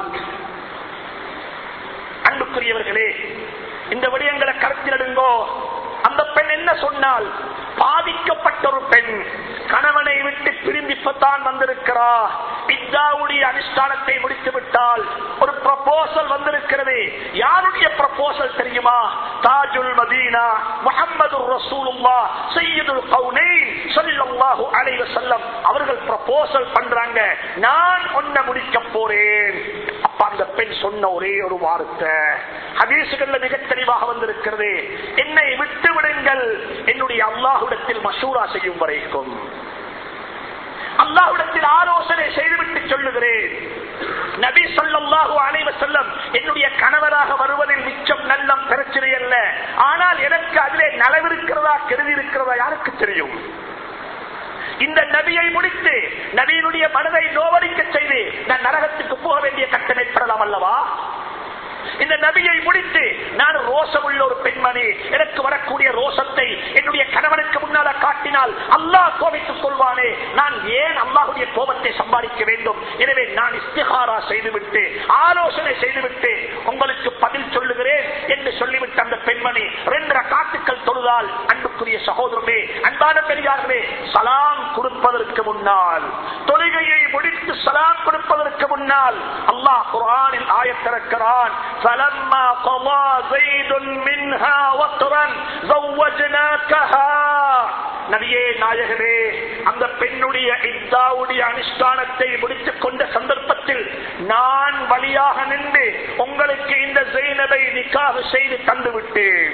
அன்புக்குரியவர்களே இந்த விடயங்களை கருத்தில் எடுங்கோ அந்த பெண் என்ன சொன்னால் பாதிக்கப்பட்ட ஒரு பெண் கணவனை விட்டு பிரிந்திப்பத்தான் வந்திருக்கிறா இத்தாவுடைய அனுஷ்டானத்தை முடித்து விட்டால் ஒரு ப்ரப்போசல் வந்திருக்கிறது யாருடைய ப்ரப்போசல் தெரியுமா தாஜுல் மதீனா முகமது ரசூலுல்லா சையதுல் கவுனைன் ஸல்லல்லாஹு அலைஹி வஸல்லம் அவர்கள் ப்ரப்போசல் பண்றாங்க நான் ஒன்ன முடிக்க போறேன் அப்ப அந்த பெண் சொன்ன ஒரே ஒரு வார்த்தை ஹதீசுகள்ல மிக தெளிவாக வந்திருக்கிறது என்னை விட்டு விடுங்கள் என்னுடைய அல்லாஹுடத்தில் மசூரா செய்யும் வரைக்கும் அல்லாஹ்விடத்தில் ஆலோசனை செய்துவிட்டு சொல்லுகிறேன் நபி சொல்லல்லாஹு அலைவ செல்லம் என்னுடைய கணவராக வருவதில் மிச்சம் நல்லம் பிரச்சனை அல்ல ஆனால் எனக்கு அதிலே நலவிருக்கிறதா கெடுதி இருக்கிறதா யாருக்கு தெரியும் இந்த நபியை முடித்து நபியினுடைய மனதை நோவடிக்க செய்து நான் நரகத்துக்கு போக வேண்டிய கட்டளை பெறலாம் அல்லவா இந்த நபியை முடித்து நான் ரோசம் உள்ள ஒரு பெண்மணி எனக்கு வரக்கூடிய ரோசத்தை என்னுடைய கணவனுக்கு முன்னால காட்டினால் அல்லாஹ் கோபித்துக் கொள்வானே நான் ஏன் அல்லாஹுடைய கோபத்தை சம்பாதிக்க வேண்டும் எனவே நான் இஸ்திகாரா செய்துவிட்டு ஆலோசனை செய்துவிட்டு உங்களுக்கு பதில் சொல்லுகிறேன் என்று சொல்லிவிட்டு அந்த பெண்மணி ரெண்டரை காட்டுக்கள் தொழுதால் அன்புக்குரிய சகோதரமே அன்பான பெரியார்களே சலாம் கொடுப்பதற்கு முன்னால் தொழுகையை முடித்து சலாம் கொடுப்பதற்கு முன்னால் அல்லாஹ் குரானில் ஆயத்திறக்கிறான் فلما قضى زيد منها وطرا زوجناكها நபியே நாயகரே அந்த பெண்ணுடைய இத்தாவுடைய அனுஷ்டானத்தை முடித்துக் கொண்ட சந்தர்ப்பத்தில் நான் வழியாக நின்று உங்களுக்கு இந்த ஜெயினதை நிக்காக செய்து தந்து விட்டேன்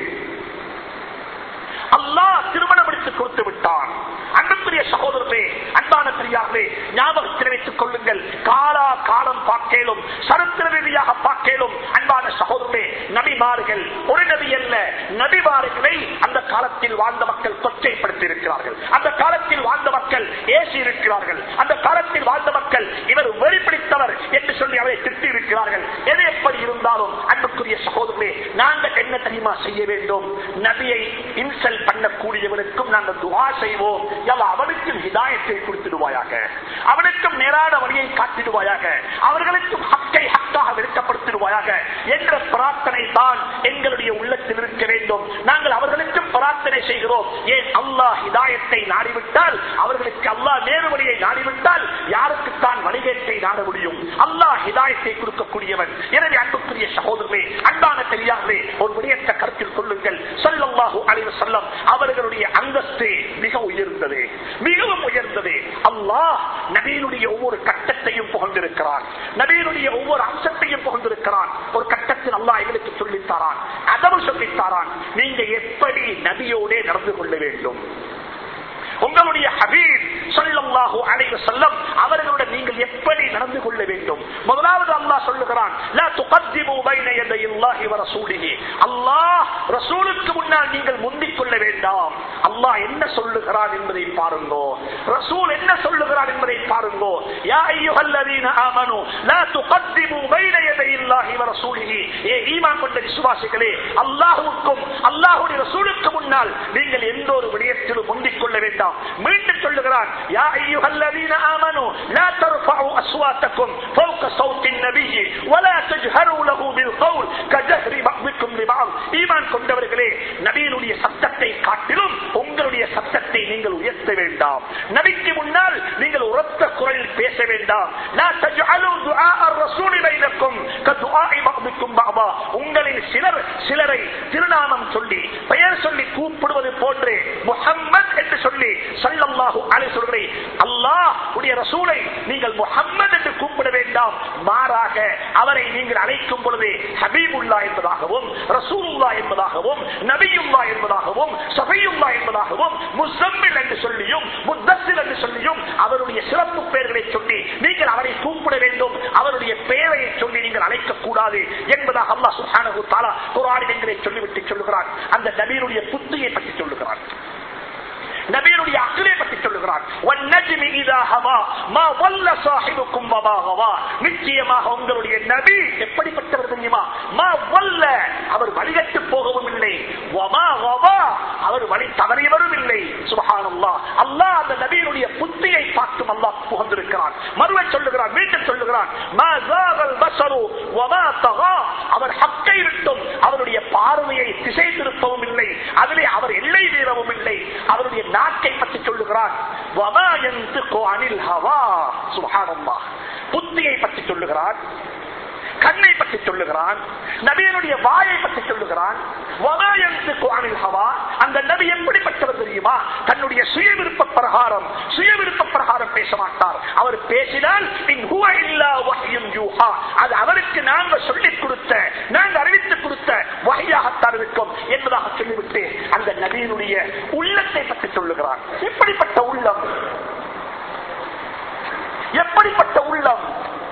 அல்லாஹ் திருமணம் எடுத்து கொடுத்து விட்டான் அன்புக்குரிய சகோதரர்களே அன்பான பெரியார்களே ஞாபகத்தில் வைத்துக் கொள்ளுங்கள் காலா காலம் பார்க்கலும் சரித்திர ரீதியாக பார்க்கலும் அன்பான சகோதரர்களே நபிமார்கள் ஒரு நபி அல்ல நபிமார்களை அந்த காலத்தில் வாழ்ந்த மக்கள் கொச்சைப்படுத்தி இருக்கிறார்கள் அந்த காலத்தில் வாழ்ந்த மக்கள் ஏசி இருக்கிறார்கள் அந்த காலத்தில் வாழ்ந்த மக்கள் இவர் வெளிப்பிடித்தவர் என்று சொல்லி அவரை திட்டி இருக்கிறார்கள் எது எப்படி இருந்தாலும் அன்புக்குரிய சகோதரர்களே நாங்கள் என்ன தெரியுமா செய்ய வேண்டும் நபியை இன்சல் பண்ணக்கூடியவனுக்கும் நாங்கள் துவா செய்வோம் யல்லா, அவனுக்கும் ஹிதாயத்தை கொடுத்துடுவாயாக அவனுக்கும் நேரான வழியை காட்டிடுவாயாக அவர்களுக்கும் ஹக்கை ஹக்காக விருக்கப்படுத்திடுவாயாக என்ற பிரார்த்தனை தான் எங்களுடைய உள்ளத்தில் இருக்க வேண்டும் நாங்கள் அவர்களுக்கும் பிரார்த்தனை செய்கிறோம் ஏன் அல்லாஹ் ஹிதாயத்தை நாடிவிட்டால் அவர்களுக்கு அல்லாஹ் நேரு வழியை நாடிவிட்டால் யாருக்குத்தான் வழிகேட்டை நாட முடியும் அல்லாஹ் ஹிதாயத்தை கொடுக்கக்கூடியவன் எனவே அன்புக்குரிய சகோதரர்களே அன்பான பெரியார்களே ஒரு விடயத்தை கருத்தில் கொள்ளுங்கள் சொல்லல்லாஹு அலைவ செல்லம் அவர்களுடைய அந்தஸ்து மிக உயர்ந்தது மிகவும் உயர்ந்தது அல்லாஹ் நபீனுடைய ஒவ்வொரு கட்டத்தையும் புகழ்ந்திருக்கிறான் நபீனுடைய ஒவ்வொரு அம்சத்தையும் புகழ்ந்திருக்கிறான் ஒரு கட்டத்தில் அல்லாஹ் எங்களுக்கு சொல்லித்தாரான் அதவு சொல்லித்தாரான் நீங்க எப்படி நபியோடே நடந்து கொள்ள வேண்டும் உங்களுடைய ஹபீப் சொல்லல்லாஹு அலைஹி வஸல்லம் அவர்களுடன் நீங்கள் எப்படி நடந்து கொள்ள வேண்டும் முதலாவது அல்லாஹ் சொல்லுகிறான் லா துகத்திமு பைன யதையில்லாஹி வ ரசூலிஹி அல்லாஹ் ரசூலுக்கு முன்னால் நீங்கள் முந்திக் கொள்ள வேண்டாம் அல்லாஹ் என்ன சொல்லுகிறான் என்பதை பாருங்கோ ரசூல் என்ன சொல்லுகிறான் என்பதை பாருங்கோ யா அய்யுஹல்லதீன ஆமனு லா துகத்திமு பைன யதையில்லாஹி வ ரசூலிஹி ஏ ஈமான் கொண்ட விசுவாசிகளே அல்லாஹ்வுக்கும் அல்லாஹ்வுடைய ரசூலுக்கு முன்னால் நீங்கள் எந்த ஒரு விடயத்திலும் முந்திக் கொள்ள வேண்டாம் மீண்டும் சொல்லுகிறான் யா அய்யுஹல்லதீன ஆமனு லா தர்ஃபஉ அஸ்வாத்தக்கும் ஃபௌக ஸௌத்தின் நபியி வலா தஜ்ஹரு லஹு பில் கௌல் கஜஹ்ரி பஅதிக்கும் லிபஅத் ஈமான் கொண்டவர்களே நபியினுடைய சத்தத்தை காட்டிலும் உங்களுடைய சத்தத்தை நீங்கள் உயர்த்த வேண்டாம் நபிக்கு முன்னால் நீங்கள் உரத்த குரலில் பேச வேண்டாம் லா தஜ்அலு துஆ الرسول بينكم كدعاء بعضكم بعضا உங்களில் சிலர் சிலரை திருநாமம் சொல்லி பெயர் சொல்லி கூப்பிடுவது போன்று முஹம்மத் என்று சொல்லி சல்லல்லாஹு அலைஹி சொல்கிறே அல்லாஹ் உடைய ரசூலை நீங்கள் முஹம்மத் என்று கூப்பிட வேண்டாம் மாறாக அவரை நீங்கள் அழைக்கும் பொழுது ஹபீபுல்லா என்பதாகவும் ரசூலுல்லா என்பதாகவும் நபியுல்லா என்பதாகவும் சபையுல்லா என்பதாகவும் முசம்மில் என்று சொல்லியும் முத்தசில் என்று சொல்லியும் அவருடைய சிறப்பு பெயர்களை சொல்லி நீங்கள் அவரை கூப்பிட வேண்டும் அவருடைய பெயரை சொல்லி நீங்கள் அழைக்க கூடாது என்பதாக அல்லாஹ் சுப்ஹானஹு தஆலா குர்ஆனில் எங்களை சொல்லிவிட்டு சொல்லுகிறான் அந்த நபியினுடைய புத்தியை பற்றி சொல்லுகிறான் நபியினுடைய அக்கலை பற்றி சொல்லுகிறான் وَالنَّجْمِ إِذَا هَوَى مَا ضَلَّ صَاحِبُكُمْ وَمَا غَوَى நிச்சயமாக உங்களுடைய நபி எப்படிப்பட்டவர் தெரியுமா மா வல்ல அவர் வழிகட்டு போகவும் இல்லை வமா கவா அவர் வழி தவறியவரும் இல்லை சுபஹானல்லாஹ் அல்லாஹ் அந்த நபியினுடைய புத்தியை பார்த்தும் அல்லாஹ் புகழ்ந்திருக்கிறான் மறுவை சொல்லுகிறான் மீண்டும் சொல்லுகிறான் மா ஜாகல் பஸரு வமா தகா அவர் ஹக்கை விட்டும் அவருடைய பார்வையை திசை திருப்பவும் இல்லை அதிலே அவர் எல்லை மீறவும் இல்லை அவருடைய நாக்கை பற்றி சொல்லுகிறான் வமா யன்திகு அனில் ஹவா சுகானம்மா புத்தியை பற்றி சொல்லுகிறான் கண்ணை பற்றி சொல்லுகிறான் நபியனுடைய வாயை பற்றி சொல்லுகிறான் வகாயத்துக்கு அனில் ஹவா அந்த நபி எப்படிப்பட்டவர் தெரியுமா தன்னுடைய சுய விருப்ப பிரகாரம் சுய விருப்ப பிரகாரம் பேச மாட்டார் அவர் பேசினால் இன் ஹுவ இல்லா வஹ்யும் யூஹா. அது அவருக்கு நாங்கள் சொல்லிக் கொடுத்த நாங்கள் அறிவித்துக் கொடுத்த வகையாகத்தான் இருக்கும் என்பதாக சொல்லிவிட்டு அந்த நபியினுடைய உள்ளத்தை பற்றி சொல்லுகிறான் எப்படிப்பட்ட உள்ளம் எப்படிப்பட்ட உள்ளம்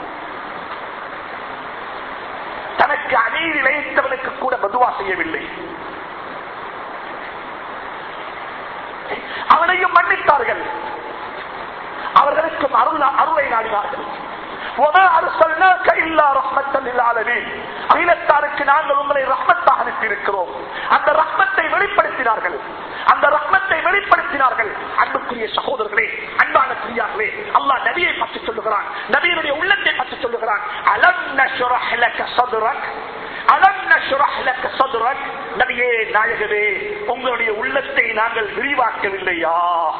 தனக்கு அநீதி இழைத்தவனுக்கு கூட பதுவா செய்யவில்லை அவனையும் மன்னித்தார்கள் அவர்களுக்கும் அருள் அருளை நாடினார்கள் وَمَا أَرْسَلْنَاكَ إِلَّا رَحْمَةً لِلْعَالَمِينَ அகிலத்தாருக்கு நாங்கள் உங்களை ரஹ்மத்தாக அனுப்பியிருக்கிறோம் அந்த ரஹ்மத்தை வெளிப்படுத்தினார்கள் அந்த ரஹ்மத்தை வெளிப்படுத்தினார்கள் அன்புக்குரிய சகோதரர்களே அன்பான பிரியார்களே அல்லாஹ் நபியை பற்றி சொல்லுகிறான் நபியினுடைய உள்ளத்தை பற்றி சொல்லுகிறான் அலம் நஷ்ரஹ் லக சத்ரக் அலம் நஷ்ரஹ் லக சத்ரக் நபியே நாயகவே உங்களுடைய உள்ளத்தை நாங்கள் விரிவாக்கவில்லையா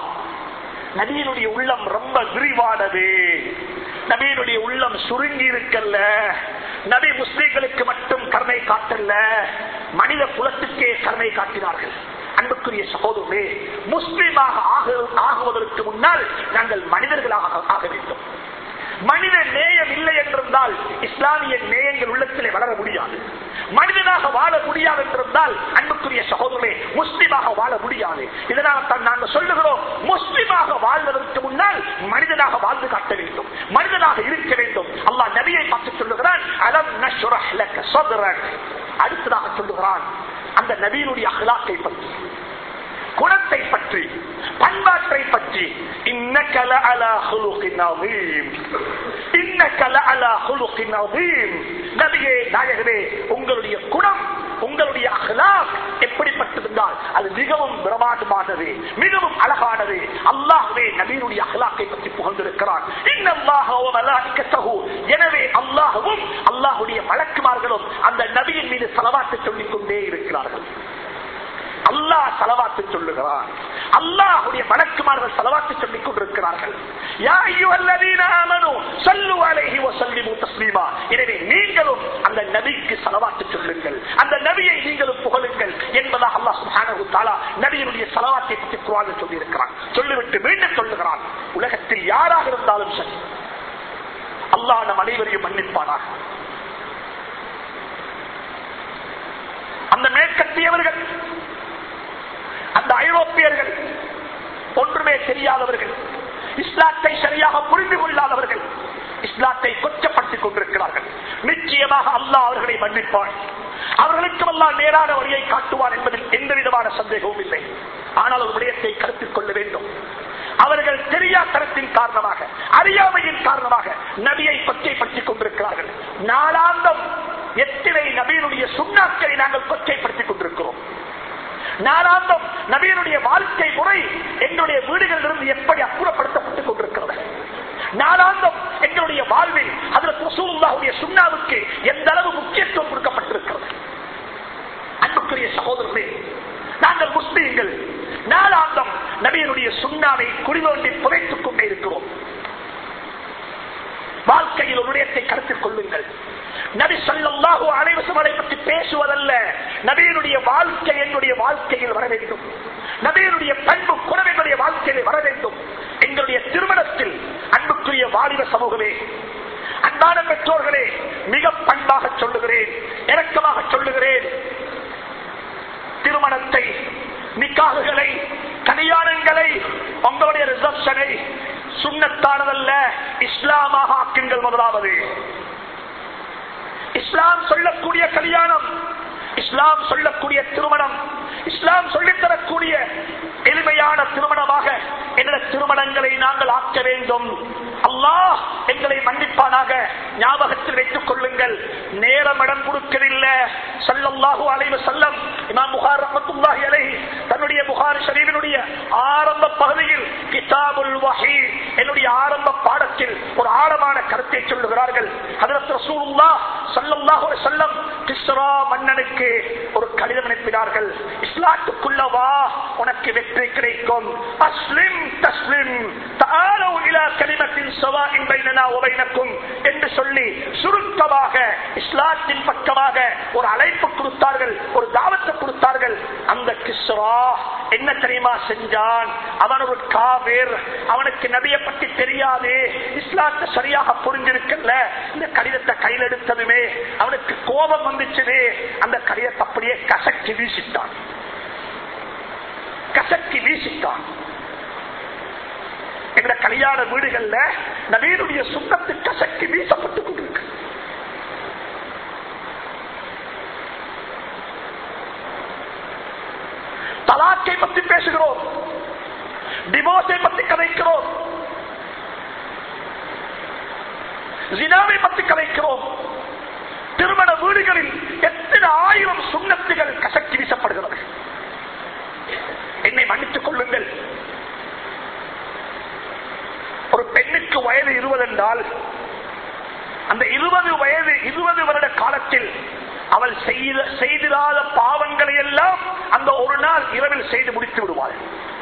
நபியினுடைய உள்ளம் ரொம்ப விரிவானது நபியினுடைய உள்ளம் சுருங்கி இருக்கல்ல நபி முஸ்லிம்களுக்கு மட்டும் கருணை காட்டல்ல மனித குலத்துக்கே கருணை காட்டினார்கள் அன்புக்குரிய சகோதரே முஸ்லீமாக ஆகு- ஆகுவதற்கு முன்னால் நாங்கள் மனிதர்களாக ஆக வேண்டும் மனித நேயம் இல்லை என்றிருந்தால் இஸ்லாமிய நேயங்கள் உள்ளத்திலே வளர முடியாது மனிதனாக வாழ முடியாது என்றிருந்தால் அன்புக்குரிய சகோதரே முஸ்லிமாக வாழ முடியாது இதனால் தான் நாங்கள் சொல்லுகிறோம் முஸ்லிமாக வாழ்வதற்கு முன்னால் மனிதனாக வாழ்ந்து காட்ட வேண்டும் மனிதனாக இருக்க வேண்டும் அல்லாஹ் நபியை பார்த்து சொல்லுகிறான் அலம் நஷ்ரஹ் லக சத்ரக் அடுத்ததாக சொல்லுகிறான் அந்த நபியினுடைய அகலாக்கை பற்றி குணத்தை பற்றி பண்பாட்டை பற்றி இன்னக லஅலா ஹுலுகின் அதீம். இன்னக லஅலா ஹுலுகின் அதீம். நபியே நாயகரே உங்களுடைய குணம் உங்களுடைய அகலாக் எப்படிப்பட்டிருந்தால் அது மிகவும் பிரமாண்டமானது மிகவும் அழகானது அல்லாஹ்வே நபியினுடைய அகலாக்கை பற்றி புகழ்ந்திருக்கிறார் இன்னல்லாஹ வ மலாயிகத்தஹு. எனவே அல்லாஹ்வும் அல்லாஹ்வுடைய மலக்குமார்களும் அந்த நபியின் மீது சலவாத்தை சொல்லிக் கொண்டே இருக்கிறார்கள் அல்லாஹ் செலவாத்து சொல்லுகிறார் அல்லாஹுடைய வழக்குமார்கள் செலவாத்து சொல்லிக் கொண்டிருக்கிறார்கள் யா அய்யுஹல்லதீன ஆமனூ ஸல்லு அலைஹி வஸல்லிமு தஸ்லீமா எனவே நீங்களும் அந்த நபிக்கு செலவாத்து சொல்லுங்கள் அந்த நபியை நீங்களும் புகழுங்கள் என்பதாக அல்லாஹ் சுப்ஹானஹு தஆலா நபியினுடைய செலவாத்தை பற்றி குர்ஆனில் சொல்லி இருக்கிறான் சொல்லிவிட்டு மீண்டும் சொல்லுகிறான் உலகத்தில் யாராக இருந்தாலும் சரி அல்லாஹ் நம் அனைவரையும் மன்னிப்பானாக அந்த மேற்கத்தியவர்கள் அந்த ஐரோப்பியர்கள் ஒன்றுமே தெரியாதவர்கள் இஸ்லாத்தை சரியாக புரிந்து கொள்ளாதவர்கள் இஸ்லாத்தை கொச்சப்படுத்திக் கொண்டிருக்கிறார்கள் நிச்சயமாக அல்லாஹ் அவர்களை மன்னிப்பான் அவர்களுக்கும் அல்லாஹ் நேரான வழியை காட்டுவான் என்பதில் எந்த விதமான சந்தேகமும் இல்லை ஆனால் ஒரு விடயத்தை கருத்தில் கொள்ள வேண்டும் அவர்கள் தெரியாத்தனத்தின் காரணமாக அறியாமையின் காரணமாக நபியை கொச்சைப்படுத்திக் கொண்டிருக்கிறார்கள் நாளாந்தம் எத்தனை நபியினுடைய சுண்ணாக்களை நாங்கள் கொச்சைப்படுத்திக் கொண்டிருக்கிறோம் நாளாந்தம் நபியனுடைய வாழ்க்கை முறை எங்களுடைய வீடுகளிலிருந்து எப்படி அப்புறப்படுத்தப்பட்டுக் கொண்டிருக்கிறது நாளாந்தம் எங்களுடைய வாழ்வில் அதில் ரசூலுல்லாஹுடைய சுண்ணாவுக்கு எந்த அளவு முக்கியத்துவம் கொடுக்கப்பட்டிருக்கிறது அன்புக்குரிய சகோதரர்களே நாங்கள் முஸ்லீம்கள் நாளாந்தம் நபியனுடைய சுண்ணாவை குடிதோண்டி புதைத்துக் கொண்டே இருக்கிறோம் வாழ்க்கையில் ஒரு விடயத்தை கருத்தில் கொள்ளுங்கள் நபி சொல்லல்லாஹு அனைவசம் அதை பற்றி பேசுவதல்ல நபியினுடைய வாழ்க்கை என்னுடைய வாழ்க்கையில் வர வேண்டும் நபியினுடைய பண்பு குணம் என்னுடைய வாழ்க்கையில் வர வேண்டும் எங்களுடைய திருமணத்தில் அன்புக்குரிய வாலிப சமூகமே அன்பான பெற்றோர்களே மிக பண்பாக சொல்லுகிறேன் இறக்கமாக சொல்லுகிறேன் திருமணத்தை நிக்காகுகளை கல்யாணங்களை உங்களுடைய ரிசப்ஷனை சுண்ணத்தானதல்ல இஸ்லாமாக ஆக்குங்கள் முதலாவது இஸ்லாம் சொல்லக்கூடிய கல்யாணம் இஸ்லாம் சொல்லக்கூடிய திருமணம் இஸ்லாம் சொல்லித்தரக்கூடிய எளிமையான திருமணமாக என்ற திருமணங்களை நாங்கள் ஆக்க வேண்டும் அல்லாஹ் எங்களை மன்னிப்பானாக ஞாபகத்தில் வைத்துக் கொள்ளுங்கள் நேரம் இடம் கொடுக்கவில்லை சல்லல்லாஹு அலைவ செல்லம் இமாம் புகார் ரஹமத்துல்லாஹி அலைஹி தன்னுடைய புகார் ஷரீஃபினுடைய ஆரம்ப பகுதியில் கிதாபுல் வஹி என்னுடைய ஆரம்ப பாடத்தில் ஒரு ஆழமான கருத்தை சொல்லுகிறார்கள் ஹதரத் ரசூலுல்லாஹ் ஸல்லல்லாஹு அலைஹி வஸல்லம் கிஸ்ரா மன்னனுக்கு அவருக்கு ஒரு கடிதம் அனுப்பினார்கள் இஸ்லாத்துக்குள்ளவா உனக்கு வெற்றி கிடைக்கும் அஸ்லிம் தஸ்லிம் تعالوا الى كلمه سواء بيننا وبينكم என்று சொல்லி சுருக்கமாக இஸ்லாத்தின் பக்கமாக ஒரு அழைப்பு கொடுத்தார்கள் ஒரு தாவத்தை கொடுத்தார்கள் அந்த கிஸ்ரா என்ன தெரியுமா செஞ்சான் அவன் ஒரு காவேர் அவனுக்கு நபியை பற்றி தெரியாது இஸ்லாத்தை சரியாக புரிஞ்சிருக்கல இந்த கடிதத்தை கையில் எடுத்ததுமே அவனுக்கு கோபம் வந்துச்சுது அந்த கடிதத்தை அப்படியே கசக்கி வீசிட்டான் கசக்கி வீசிட்டான் எங்க கல்யாண வீடுகள்ல நவீனுடைய சுண்ணத்து கசக்கி வீசப்பட்டுக் கொண்டிருக்கு தலாக்கை பற்றி பேசுகிறோம் டிவோர்ஸை பற்றி கதைக்கிறோம் ஜினாவை பற்றி கதைக்கிறோம் திருமண வீடுகளில் எத்தனை ஆயிரம் சுண்ணத்துகள் கசக்கி வீசப்படுகிறது என்னை மன்னித்துக் கொள்ளுங்கள் ஒரு பெண்ணுக்கு வயது இருபது என்றால் அந்த இருபது வயது இருபது வருட காலத்தில் அவள் செய்த செய்திராத பாவங்களை எல்லாம் அந்த ஒரு நாள் இரவில் செய்து முடித்து விடுவாள்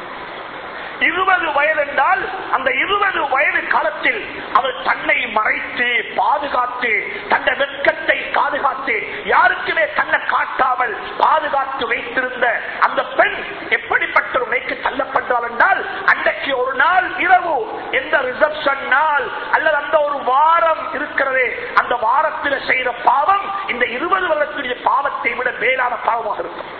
இருபது வயது என்றால் அந்த இருபது வயது காலத்தில் அவள் தன்னை மறைத்து பாதுகாத்து தன்னை வெட்கத்தை பாதுகாத்து யாருக்குமே தன்னை காட்டாமல் பாதுகாத்து வைத்திருந்த அந்த பெண் எப்படிப்பட்ட ஒரு நிலைக்கு தள்ளப்பட்டாள் என்றால் அன்றைக்கு ஒரு நாள் இரவு எந்த ரிசப்ஷன் நாள் அல்லது அந்த ஒரு வாரம் இருக்கிறதே அந்த வாரத்தில் செய்த பாவம் இந்த இருபது வருடத்துடைய பாவத்தை விட மேலான பாவமாக இருக்கும்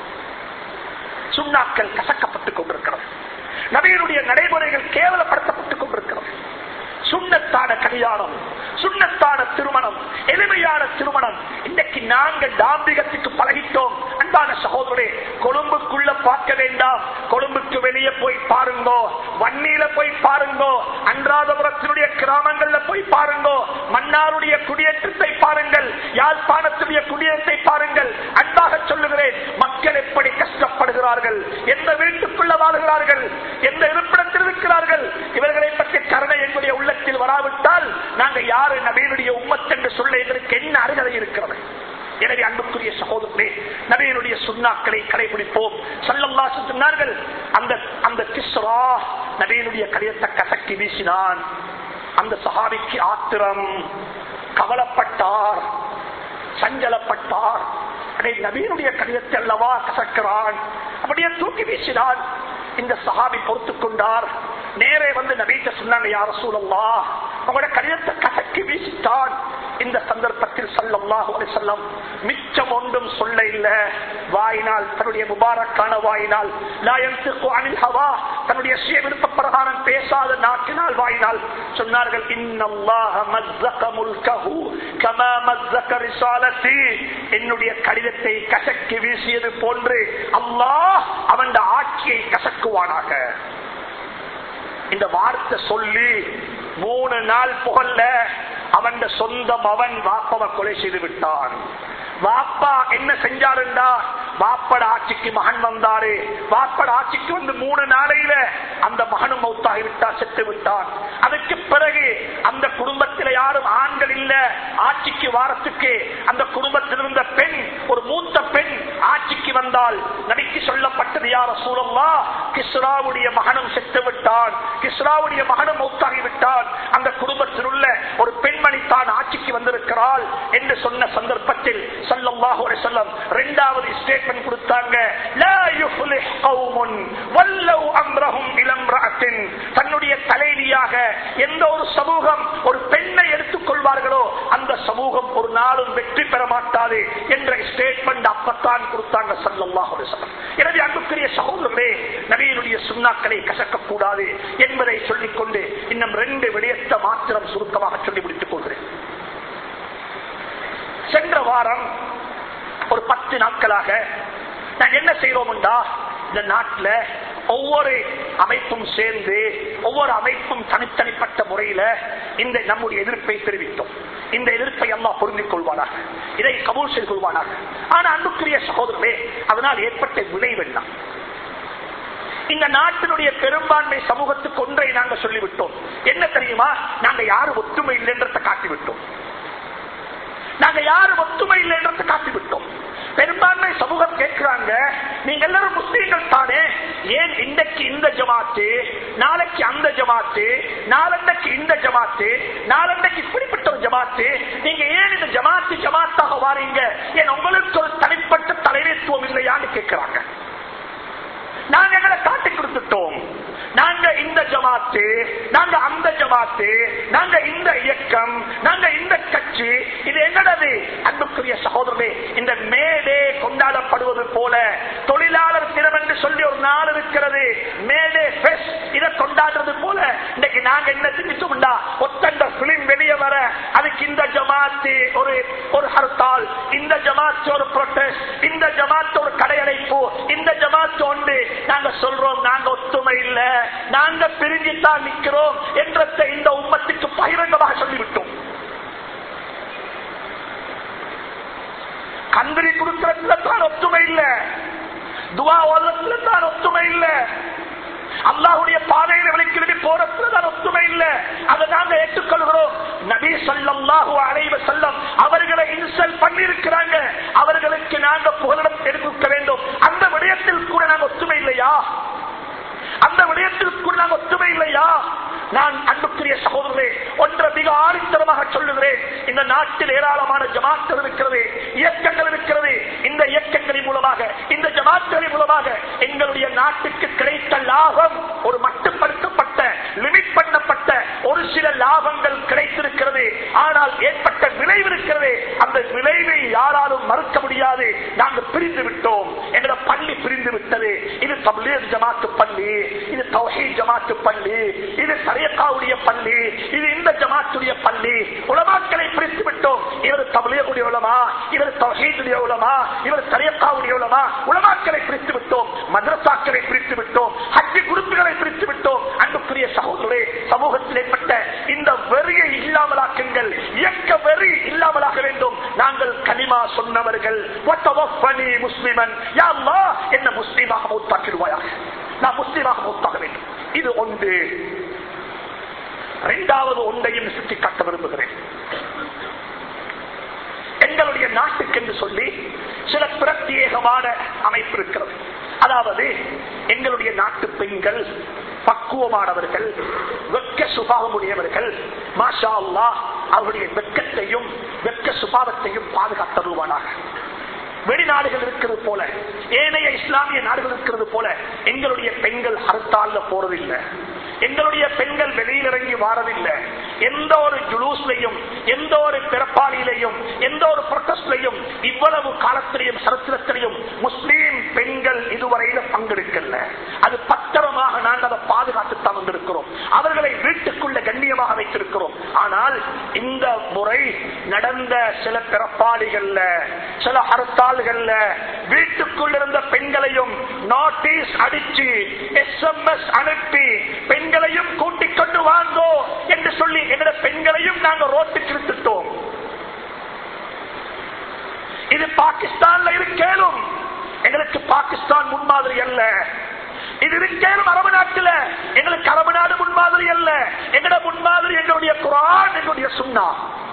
சுண்ணாக்கள் கசக்கப்பட்டுக் கொண்டிருக்கிறது நபியினுடைய நடைமுறைகள் கேவலப்படுத்தப்பட்டுக் கொண்டிருக்கிறது சுண்ணத்தான கல்யாணம் சுண்ணத்தான திருமணம் எளிமையான திருமணம் இன்னைக்கு நாங்கள் தாம்பிகத்துக்கு பழகிட்டோம் அன்பான சகோதரே கொழும்புக்குள்ள பார்க்க வேண்டாம் கொழும்புக்கு வெளியே போய் பாருங்கோ வன்னியில போய் பாருங்கோ அன்றாதபுரத்தினுடைய கிராமங்கள்ல போய் பாருங்கோ மன்னாருடைய குடியேற்றத்தை பாருங்கள் யாழ்ப்பாணத்துடைய குடியேற்றத்தை பாருங்கள் அன்பாக சொல்லுகிறேன் மக்கள் எப்படி கஷ்டப்படுகிறார்கள் எந்த வீட்டுக்குள்ள வாழ்கிறார்கள் எந்த இருப்பிடத்தில் இருக்கிறார்கள் இவர்களை பற்றி கருணை எங்களுடைய உள்ளத்தில் வராவிட்டால் நாங்கள் யாரு நபீனுடைய உம்மத் என்று சொல்ல எங்களுக்கு என்ன அருகதை இருக்கிறது எனவே அன்புக்குரிய சகோதரர்களே நபியனுடைய சுண்ணாக்களை கடைபிடிப்போம் சல்லல்லா சொன்னார்கள் அந்த அந்த கிஸ்ரா நபியனுடைய கடிதத்தை கசக்கி வீசினான் அந்த சஹாபிக்கு ஆத்திரம் கவலைப்பட்டார் சஞ்சலப்பட்டார் அடே நபீனுடைய கடிதத்தை அல்லவா கசக்கிறான் அப்படியே தூக்கி வீசினான் இந்த சஹாபி பொறுத்துக் கொண்டார் நேரே வந்து நபீட்ட சொன்னாங்க யார சூழல்லா அவங்களோட கடிதத்தை கசக்கி வீசிட்டான் இந்த சந்தர்ப்பத்தில் சல்லல்லாஹு அலைஹி வஸல்லம் மிச்சம் ஒன்றும் சொல்ல இல்ல வாயினால் தன்னுடைய முபாரக்கான வாயினால் லா யன்திகு அனில் ஹவா தன்னுடைய சுய விருப்ப பிரகாரம் பேசாத நாட்டினால் வாயினால் சொன்னார்கள் இன்னல்லாஹ மஸ்ஸக முல்கஹு கமா மஸ்ஸக ரிசாலத்தி என்னுடைய கடிதத்தை கசக்கி வீசியது போன்று அல்லாஹ் அவன் ஆட்சியை கசக்குவானாக இந்த வார்த்தை சொல்லி மூணு நாள் புகழ்ல அவன் சொந்தம் அவன் வாப்பவ கொலை செய்து விட்டான் வாப்பா என்ன செஞ்சாருண்டா வாப்பட ஆட்சிக்கு மகன் வந்தாரு வாப்பட ஆட்சிக்கு வந்து மூணு நாளையில அந்த மகனும் மௌத்தாகி விட்டா செத்து விட்டான் அதுக்கு பிறகு அந்த குடும்பத்தில் யாரும் ஆண்கள் இல்ல ஆட்சிக்கு வாரத்துக்கு அந்த குடும்பத்தில் இருந்த பெண் ஒரு மூத்த பெண் ஆட்சிக்கு வந்தால் நடிக்கு சொல்லப்பட்டது யார சூழல்லா கிஸ்ராவுடைய மகனும் செத்து விட்டான் கிஸ்ராவுடைய மகனும் மௌத்தாகி விட்டான் அந்த குடும்பத்தில் உள்ள ஒரு பெண்மணி தான் ஆட்சிக்கு வந்திருக்கிறாள் என்று சொன்ன சந்தர்ப்பத்தில் சல்லல்லாஹு அலைஹி வஸல்லம் இரண்டாவது ஸ்டேட்மென்ட் கொடுத்தாங்க லா யுஃப்லிஹ் கௌமுன் வல்லவ் அம்ரஹும் இலா இம்ரஅத்தின் தன்னுடைய தலைவியாக எந்த ஒரு சமூகம் ஒரு பெண்ணை எடுத்துக் கொள்வார்களோ அந்த சமூகம் ஒரு நாளும் வெற்றி பெற மாட்டாது என்ற ஸ்டேட்மெண்ட் அப்பத்தான் கொடுத்தாங்க சல்லல்லாஹு அலைஹி வஸல்லம் எனவே அன்புக்குரிய சகோதரர்களே நபியினுடைய சுண்ணாக்களை கசக்க கூடாது என்பதை சொல்லிக்கொண்டு இன்னும் ரெண்டு விடயத்தை மாத்திரம் சுருக்கமாக சொல்லி முடித்துக் கொள்கிறேன் சென்ற வாரம் ஒரு பத்து நாட்களாக நாங்க என்ன செய்யறோம்டா இந்த நாட்டில் ஒவ்வொரு அமைப்பும் சேர்ந்து ஒவ்வொரு அமைப்பும் தனித்தனிப்பட்ட முறையில இந்த நம்முடைய எதிர்ப்பை தெரிவித்தோம் இந்த எதிர்ப்பை எல்லாம் பொருந்திக் கொள்வானாக இதை கபூல் செய்து கொள்வானாக ஆனா அன்புக்குரிய சகோதரமே அதனால் ஏற்பட்ட விளைவெல்லாம் இந்த நாட்டினுடைய பெரும்பான்மை சமூகத்துக்கு ஒன்றை நாங்க சொல்லிவிட்டோம் என்ன தெரியுமா நாங்க யாரும் ஒற்றுமை இல்லைன்றதை காட்டிவிட்டோம் நாங்க யாரும் ஒத்துமை இல்லை என்றதை காட்டிவிட்டோம் பெரும்பான்மை சமூகம் கேட்கிறாங்க நீங்க எல்லாரும் முஸ்லீம்கள் தானே ஏன் இன்றைக்கு இந்த ஜமாத்து நாளைக்கு அந்த ஜமாத்து நாளன்னைக்கு இந்த ஜமாத்து நாளன்னைக்கு இப்படிப்பட்ட ஒரு ஜமாத்து நீங்க ஏன் இந்த ஜமாத்து ஜமாத்தாக வாரீங்க ஏன் உங்களுக்கு ஒரு தனிப்பட்ட தலைமைத்துவம் இல்லையான்னு கேட்கிறாங்க நாங்க எங்களை காட்டி கொடுத்துட்டோம் நாங்க இந்த ஜமாத்து நாங்க அந்த ஜமாத்து நாங்க இந்த இயக்கம் நாங்க இந்த கட்சி இது என்னடது அன்புக்குரிய சகோதரர்களே இந்த மேடே கொண்டாடப்படுவது போல தொழிலாளர் தினம் என்று சொல்லி ஒரு நாள் இருக்கிறது மேடே ஃபெஸ்ட் இதை கொண்டாடுறது போல இன்னைக்கு நாங்க என்ன செஞ்சுட்டோம்டா ஒத்தண்ட பிலிம் வெளியே வர அதுக்கு இந்த ஜமாத்து ஒரு ஒரு ஹர்த்தால் இந்த ஜமாத்து ஒரு ப்ரொட்டஸ்ட் இந்த ஜமாத்து ஒரு கடையடைப்பு இந்த ஜமாத்து ஒன்று நாங்க சொல்றோம் நாங்க ஒத்துமை இல்ல நாங்க பிரிஞ்சுதான் நிக்கிறோம் என்றதை இந்த உம்மத்துக்கு பகிரங்கமாக சொல்லிவிட்டோம் கந்திரி கொடுக்கறதுல தான் ஒத்துமை இல்ல துவா ஓதத்துல தான் ஒத்துமை இல்ல அல்லாஹுடைய பாதையில விളിக்கிறது போறதுல தான் ஒத்துமை இல்ல அதை நாங்க ஏற்றுக்கொள்கிறோம் நபி ஸல்லல்லாஹு அலைஹி வஸல்லம் அவர்களை இன்சல்ட் பண்ணியிருக்கிறாங்க அவர்களுக்கு நாங்க புகலிடம் எடுக்க வேண்டும் அந்த விடயத்தில் கூட நாங்க ஒத்துமை இல்லையா அந்த விடயத்தில் கூட நாங்க ஒத்துமை இல்லையா நான் அன்புக்குரிய சகோதரரே ஒன்றை மிக ஆணித்தரமாக சொல்லுகிறேன் இந்த நாட்டில் ஏராளமான ஜமாக்கள் இருக்கிறது இயக்கங்கள் இருக்கிறது இந்த இயக்கங்களின் மூலமாக இந்த ஜமாக்களின் மூலமாக எங்களுடைய நாட்டுக்கு கிடைத்த லாபம் ஒரு மட்டுப்படுத்தப்பட்ட லிமிட் பண்ணப்பட்ட ஒரு சில லாபங்கள் கிடைத்திருக்கிறது ஆனால் ஏற்பட்ட விளைவு இருக்கிறது அந்த விளைவை யாராலும் மறுக்க முடியாது நாங்கள் பிரிந்து விட்டோம் எங்களோட பள்ளி பிரிந்து விட்டது இது தப்லீக் ஜமாத்து பள்ளி இது தௌஹீத் ஜமாத்து பள்ளி இது சரியக்காவுடைய பள்ளி இது இந்த ஜமாத்துடைய பள்ளி உலமாக்களை பிரித்து விட்டோம் இவர் தபலியகுடைய உலமா இவர் தௌஹீதுடைய உலமா இவர் சரியக்காவுடைய உலமா உலமாக்களை பிரித்து விட்டோம் மதரசாக்களை பிரித்து விட்டோம் ஹஜ்ஜி குடும்பங்களை பிரித்து விட்டோம் அன்புக்குரிய சகோதரே சமூகத்தில் ஏற்பட்ட இந்த வெறியை இல்லாமலாக்குங்கள் இயக்க வெறி இல்லாமலாக வேண்டும் நாங்கள் கனிமா சொன்னவர்கள் முஸ்லிமன் என்ன முஸ்லீமாக மூத்தாக்கிடுவாயாக நான் முஸ்லீமாக மூத்தாக வேண்டும் இது ஒன்று இரண்டாவது ஒன்றையும் சுட்டி காட்ட விரும்புகிறேன் எங்களுடைய நாட்டுக்கு என்று சொல்லி சில பிரத்யேகமான அமைப்பு இருக்கிறது அதாவது எங்களுடைய நாட்டு பெண்கள் பக்குவமானவர்கள் வெக்க சுபாவம் உடையவர்கள் மாஷா அல்லா அவருடைய வெக்கத்தையும் வெக்க சுபாவத்தையும் பாதுகாத்தருவானாக வெளிநாடுகள் இருக்கிறது போல ஏனைய இஸ்லாமிய நாடுகள் இருக்கிறது போல எங்களுடைய பெண்கள் ஹர்த்தால்ல போறதில்லை எங்களுடைய பெண்கள் வெளியில் இறங்கி வாரதில்லை எந்த ஒரு ஜுலூஸ்லையும் எந்த ஒரு பிறப்பாளியிலையும் எந்த ஒரு புரொட்டஸ்ட்லையும் இவ்வளவு காலத்திலையும் சரித்திரத்திலையும் முஸ்லீம் பெண்கள் இதுவரையில பங்கெடுக்கல அது பத்திரமாக நாங்கள் அதை பாதுகாத்துத்தான் வந்திருக்கிறோம் அவர்களை வீட்டுக்குள்ள கண்ணியமாக வைத்திருக்கிறோம் ஆனால் இந்த முறை நடந்த சில பிறப்பாளிகள்ல சில ஹர்த்தால்கள்ல வீட்டுக்குள் இருந்த பெண்களையும் நோட்டீஸ் அடிச்சு எஸ்எம்எஸ் அனுப்பி பெண்களையும் கூட்டிக் கொண்டு வாங்கோ என்று சொல்லி எங்களோட பெண்களையும் நாங்க ரோட்டுக்கு இழுத்துட்டோம் இது பாகிஸ்தான்ல இருக்கேனும் எங்களுக்கு பாகிஸ்தான் முன்மாதிரி அல்ல இது இருக்கேனும் அரபு நாட்டில் எங்களுக்கு அரபு நாடு முன்மாதிரி அல்ல எங்களோட முன்மாதிரி எங்களுடைய குரான் எங்களுடைய சுண்ணா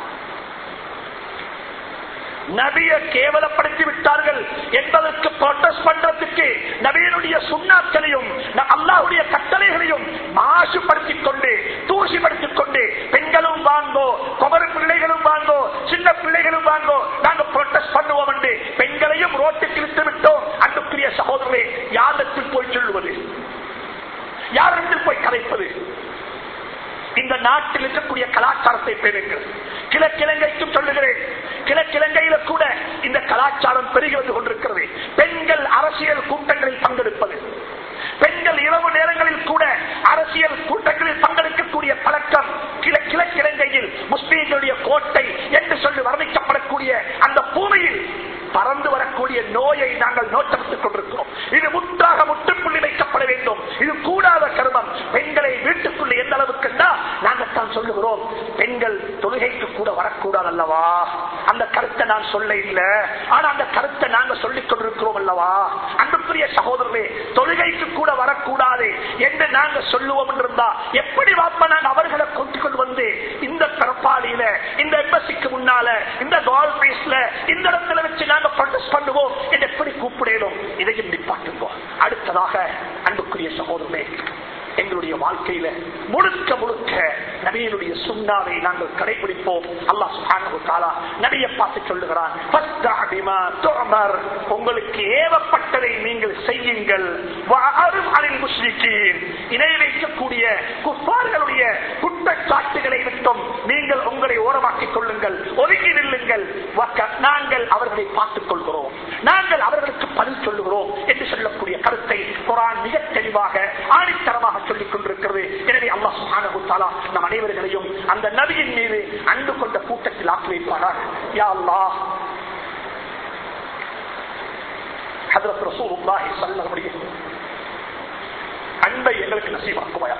நபிய கேவலப்படுத்தி விட்டார்கள் என்பதற்கு ப்ரொட்டஸ்ட் பண்றதுக்கு நபியனுடைய சுண்ணாக்களையும் அல்லாஹுடைய கட்டளைகளையும் மாசுபடுத்திக் கொண்டு தூசிப்படுத்திக் கொண்டு பெண்களும் வாங்கோ குமரு பிள்ளைகளும் வாங்கோ சின்ன பிள்ளைகளும் வாங்கோ நாங்க ப்ரொட்டஸ்ட் பண்ணுவோம் என்று பெண்களையும் ரோட்டுக்கு இழுத்து விட்டோம் அன்புக்குரிய சகோதரரை யாரிடத்தில் போய் சொல்லுவது யாரிடத்தில் போய் கலைப்பது இந்த நாட்டில் இருக்கக்கூடிய கலாச்சாரத்தை பெறுங்கள் கிழக்கிழங்கைக்கும் சொல்லுகிறேன் கிழக்கிழங்கையில கூட இந்த கலாச்சாரம் பெருகி வந்து கொண்டிருக்கிறது பெண்கள் அரசியல் கூட்டங்களில் பங்கெடுப்பது பெண்கள் இரவு நேரங்களில் கூட அரசியல் கூட்டங்களில் பங்கெடுக்கக்கூடிய பழக்கம் கிழக்கிழங்கையில் முஸ்லீம்களுடைய கோட்டை என்று சொல்லி வர்ணிக்கப்படக்கூடிய அந்த பூமியில் பறந்து வரக்கூடிய நோயை நாங்கள் நோட்டமிட்டுக் கொண்டிருக்கிறோம் இது முற்றாக முற்றுப்புள்ளி வைக்கப்பட வேண்டும் இது கூடாத கருமம் பெண்களை வீட்டுக்குள்ள எந்த அளவுக்கு நாங்கள் தான் சொல்லுகிறோம் பெண்கள் தொழுகைக்கு கூட வரக்கூடாது அல்லவா அந்த கருத்தை நான் சொல்ல இல்ல ஆனா அந்த கருத்தை நாங்க சொல்லிக் கொண்டிருக்கிறோம் அல்லவா அன்புக்குரிய சகோதரர்களே தொழுகைக்கு கூட வரக்கூடாது என்று நாங்க சொல்லுவோம் இருந்தா எப்படி வாப்ப நாங்க அவர்களை கொண்டு கொண்டு வந்து இந்த பிறப்பாளியில இந்த எம்பசிக்கு முன்னால இந்த கால் பீஸ்ல இந்த இடத்துல வச்சு நாங்க ப்ரொடெஸ்ட் பண்ணுவோம் என்று எப்படி கூப்பிடலும் இதையும் நிப்பாட்டுவோம் அடுத்ததாக அன்புக்குரிய சகோதரமே எங்களுடைய வாழ்க்கையில முழுக்க முழுக்க நபியினுடைய சுண்ணாவை நாங்கள் கடைபிடிப்போம் அல்லாஹ் சுப்ஹானஹு தஆலா நபியை பார்த்து சொல்லுகிறான் "ஃபஸ்தஅ பிமா துஅமர்." உங்களுக்கு ஏவப்பட்டதை நீங்கள் செய்யுங்கள் வஅரிம் அனில் முஸ்லிகீன் இணை வைக்கக்கூடிய குஃபார்களுடைய குற்றச்சாட்டுகளை விட்டும் நீங்கள் உங்களை ஓரமாக்கிக் கொள்ளுங்கள் ஒதுங்கி நில்லுங்கள் வக்க- நாங்கள் அவர்களை பார்த்துக் கொள்கிறோம் நாங்கள் அவர்களுக்கு பதில் சொல்லுகிறோம் என்று சொல்லக்கூடிய கருத்தை குரான் மிக தெளிவாக ஆணித்தரமாக சொல்லிக் கொண்டிருக்கிறது எனவே அல்லாஹ் சுப்ஹானஹு தஆலா நம் அனைவர்களையும் அந்த நபியின் மீது அன்பு கொண்ட கூட்டத்தில் ஆக்கி வைப்பாராக யா அல்லாஹ் ஹஜரத் ரசூலுல்லாஹி ஸல்லல்லாஹு அலைஹி வஸல்லம் அன்பை எங்களுக்கு நசீவாக்குவாயா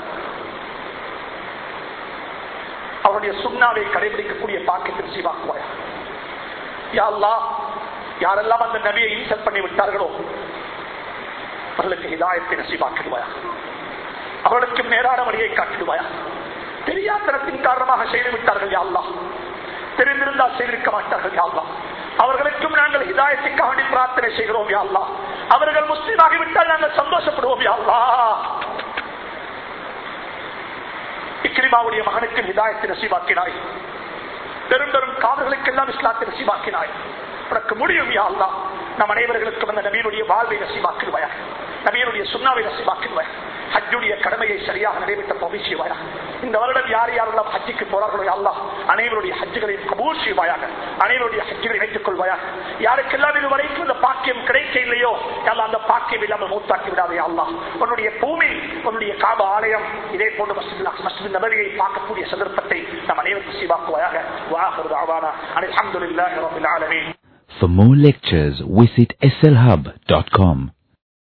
அவருடைய சுண்ணாவை கடைபிடிக்கக்கூடிய பாக்கியத்தை நசீவாக்குவாயா யா அல்லாஹ் யாரெல்லாம் அந்த நபியை இன்சல் பண்ணி விட்டார்களோ அவர்களுக்கு ஹிதாயத்தை நசீவாக்கிடுவாயா அவர்களுக்கு நேரான வழியை காட்டிடுவாயா தெரியாத்தனத்தின் காரணமாக செய்து விட்டார்கள் யா அல்லாஹ் தெரிந்திருந்தால் செய்திருக்க மாட்டார்கள் யா அல்லாஹ் அவர்களுக்கும் நாங்கள் ஹிதாயத்துக்காக வேண்டி பிரார்த்தனை செய்கிறோம் யா அல்லாஹ் அவர்கள் முஸ்லீம் ஆகிவிட்டால் நாங்கள் சந்தோஷப்படுவோம் யா அல்லாஹ் இக்ரிமாவுடைய மகனுக்கு ஹிதாயத்தை நசீவாக்கினாய் பெரும் பெரும் காவல்களுக்கெல்லாம் இஸ்லாத்தை நசீவாக்கினாய் உனக்கு முடியும் யா அல்லாஹ் நம் அனைவர்களுக்கும் அந்த நபியினுடைய வாழ்வை நசீவாக்கிடுவாயா நபியினுடைய சுண்ணாவை நசீவாக்கிடுவாயா ஹஜ்ஜுடைய கடமையை சரியாக நிறைவேற்ற பகுதி செய்வாயா இந்த வருடம் யார் யாரெல்லாம் ஹஜ்ஜிக்கு போறார்களோ யா அல்லாஹ் அனைவருடைய ஹஜ்ஜுகளையும் கபூர் செய்வாயாக அனைவருடைய ஹஜ்ஜுகளை வைத்துக் கொள்வாயா யாருக்கெல்லாம் இது வரைக்கும் இந்த பாக்கியம் கிடைக்க இல்லையோ யா அல்லாஹ் அந்த பாக்கியம் இல்லாமல் மூத்தாக்கி விடாதே யா அல்லாஹ் உன்னுடைய பூமி உன்னுடைய காப ஆலயம் இதே போன்று மஸ்ஜித் மஸ்ஜித் நபரியை பார்க்கக்கூடிய சந்தர்ப்பத்தை நம் அனைவருக்கும் சீவாக்குவாயாக வாஹர் தாவானா அல்ஹம்துலில்லாஹி ரப்பில் ஆலமீன் For more lectures, visit slhub.com.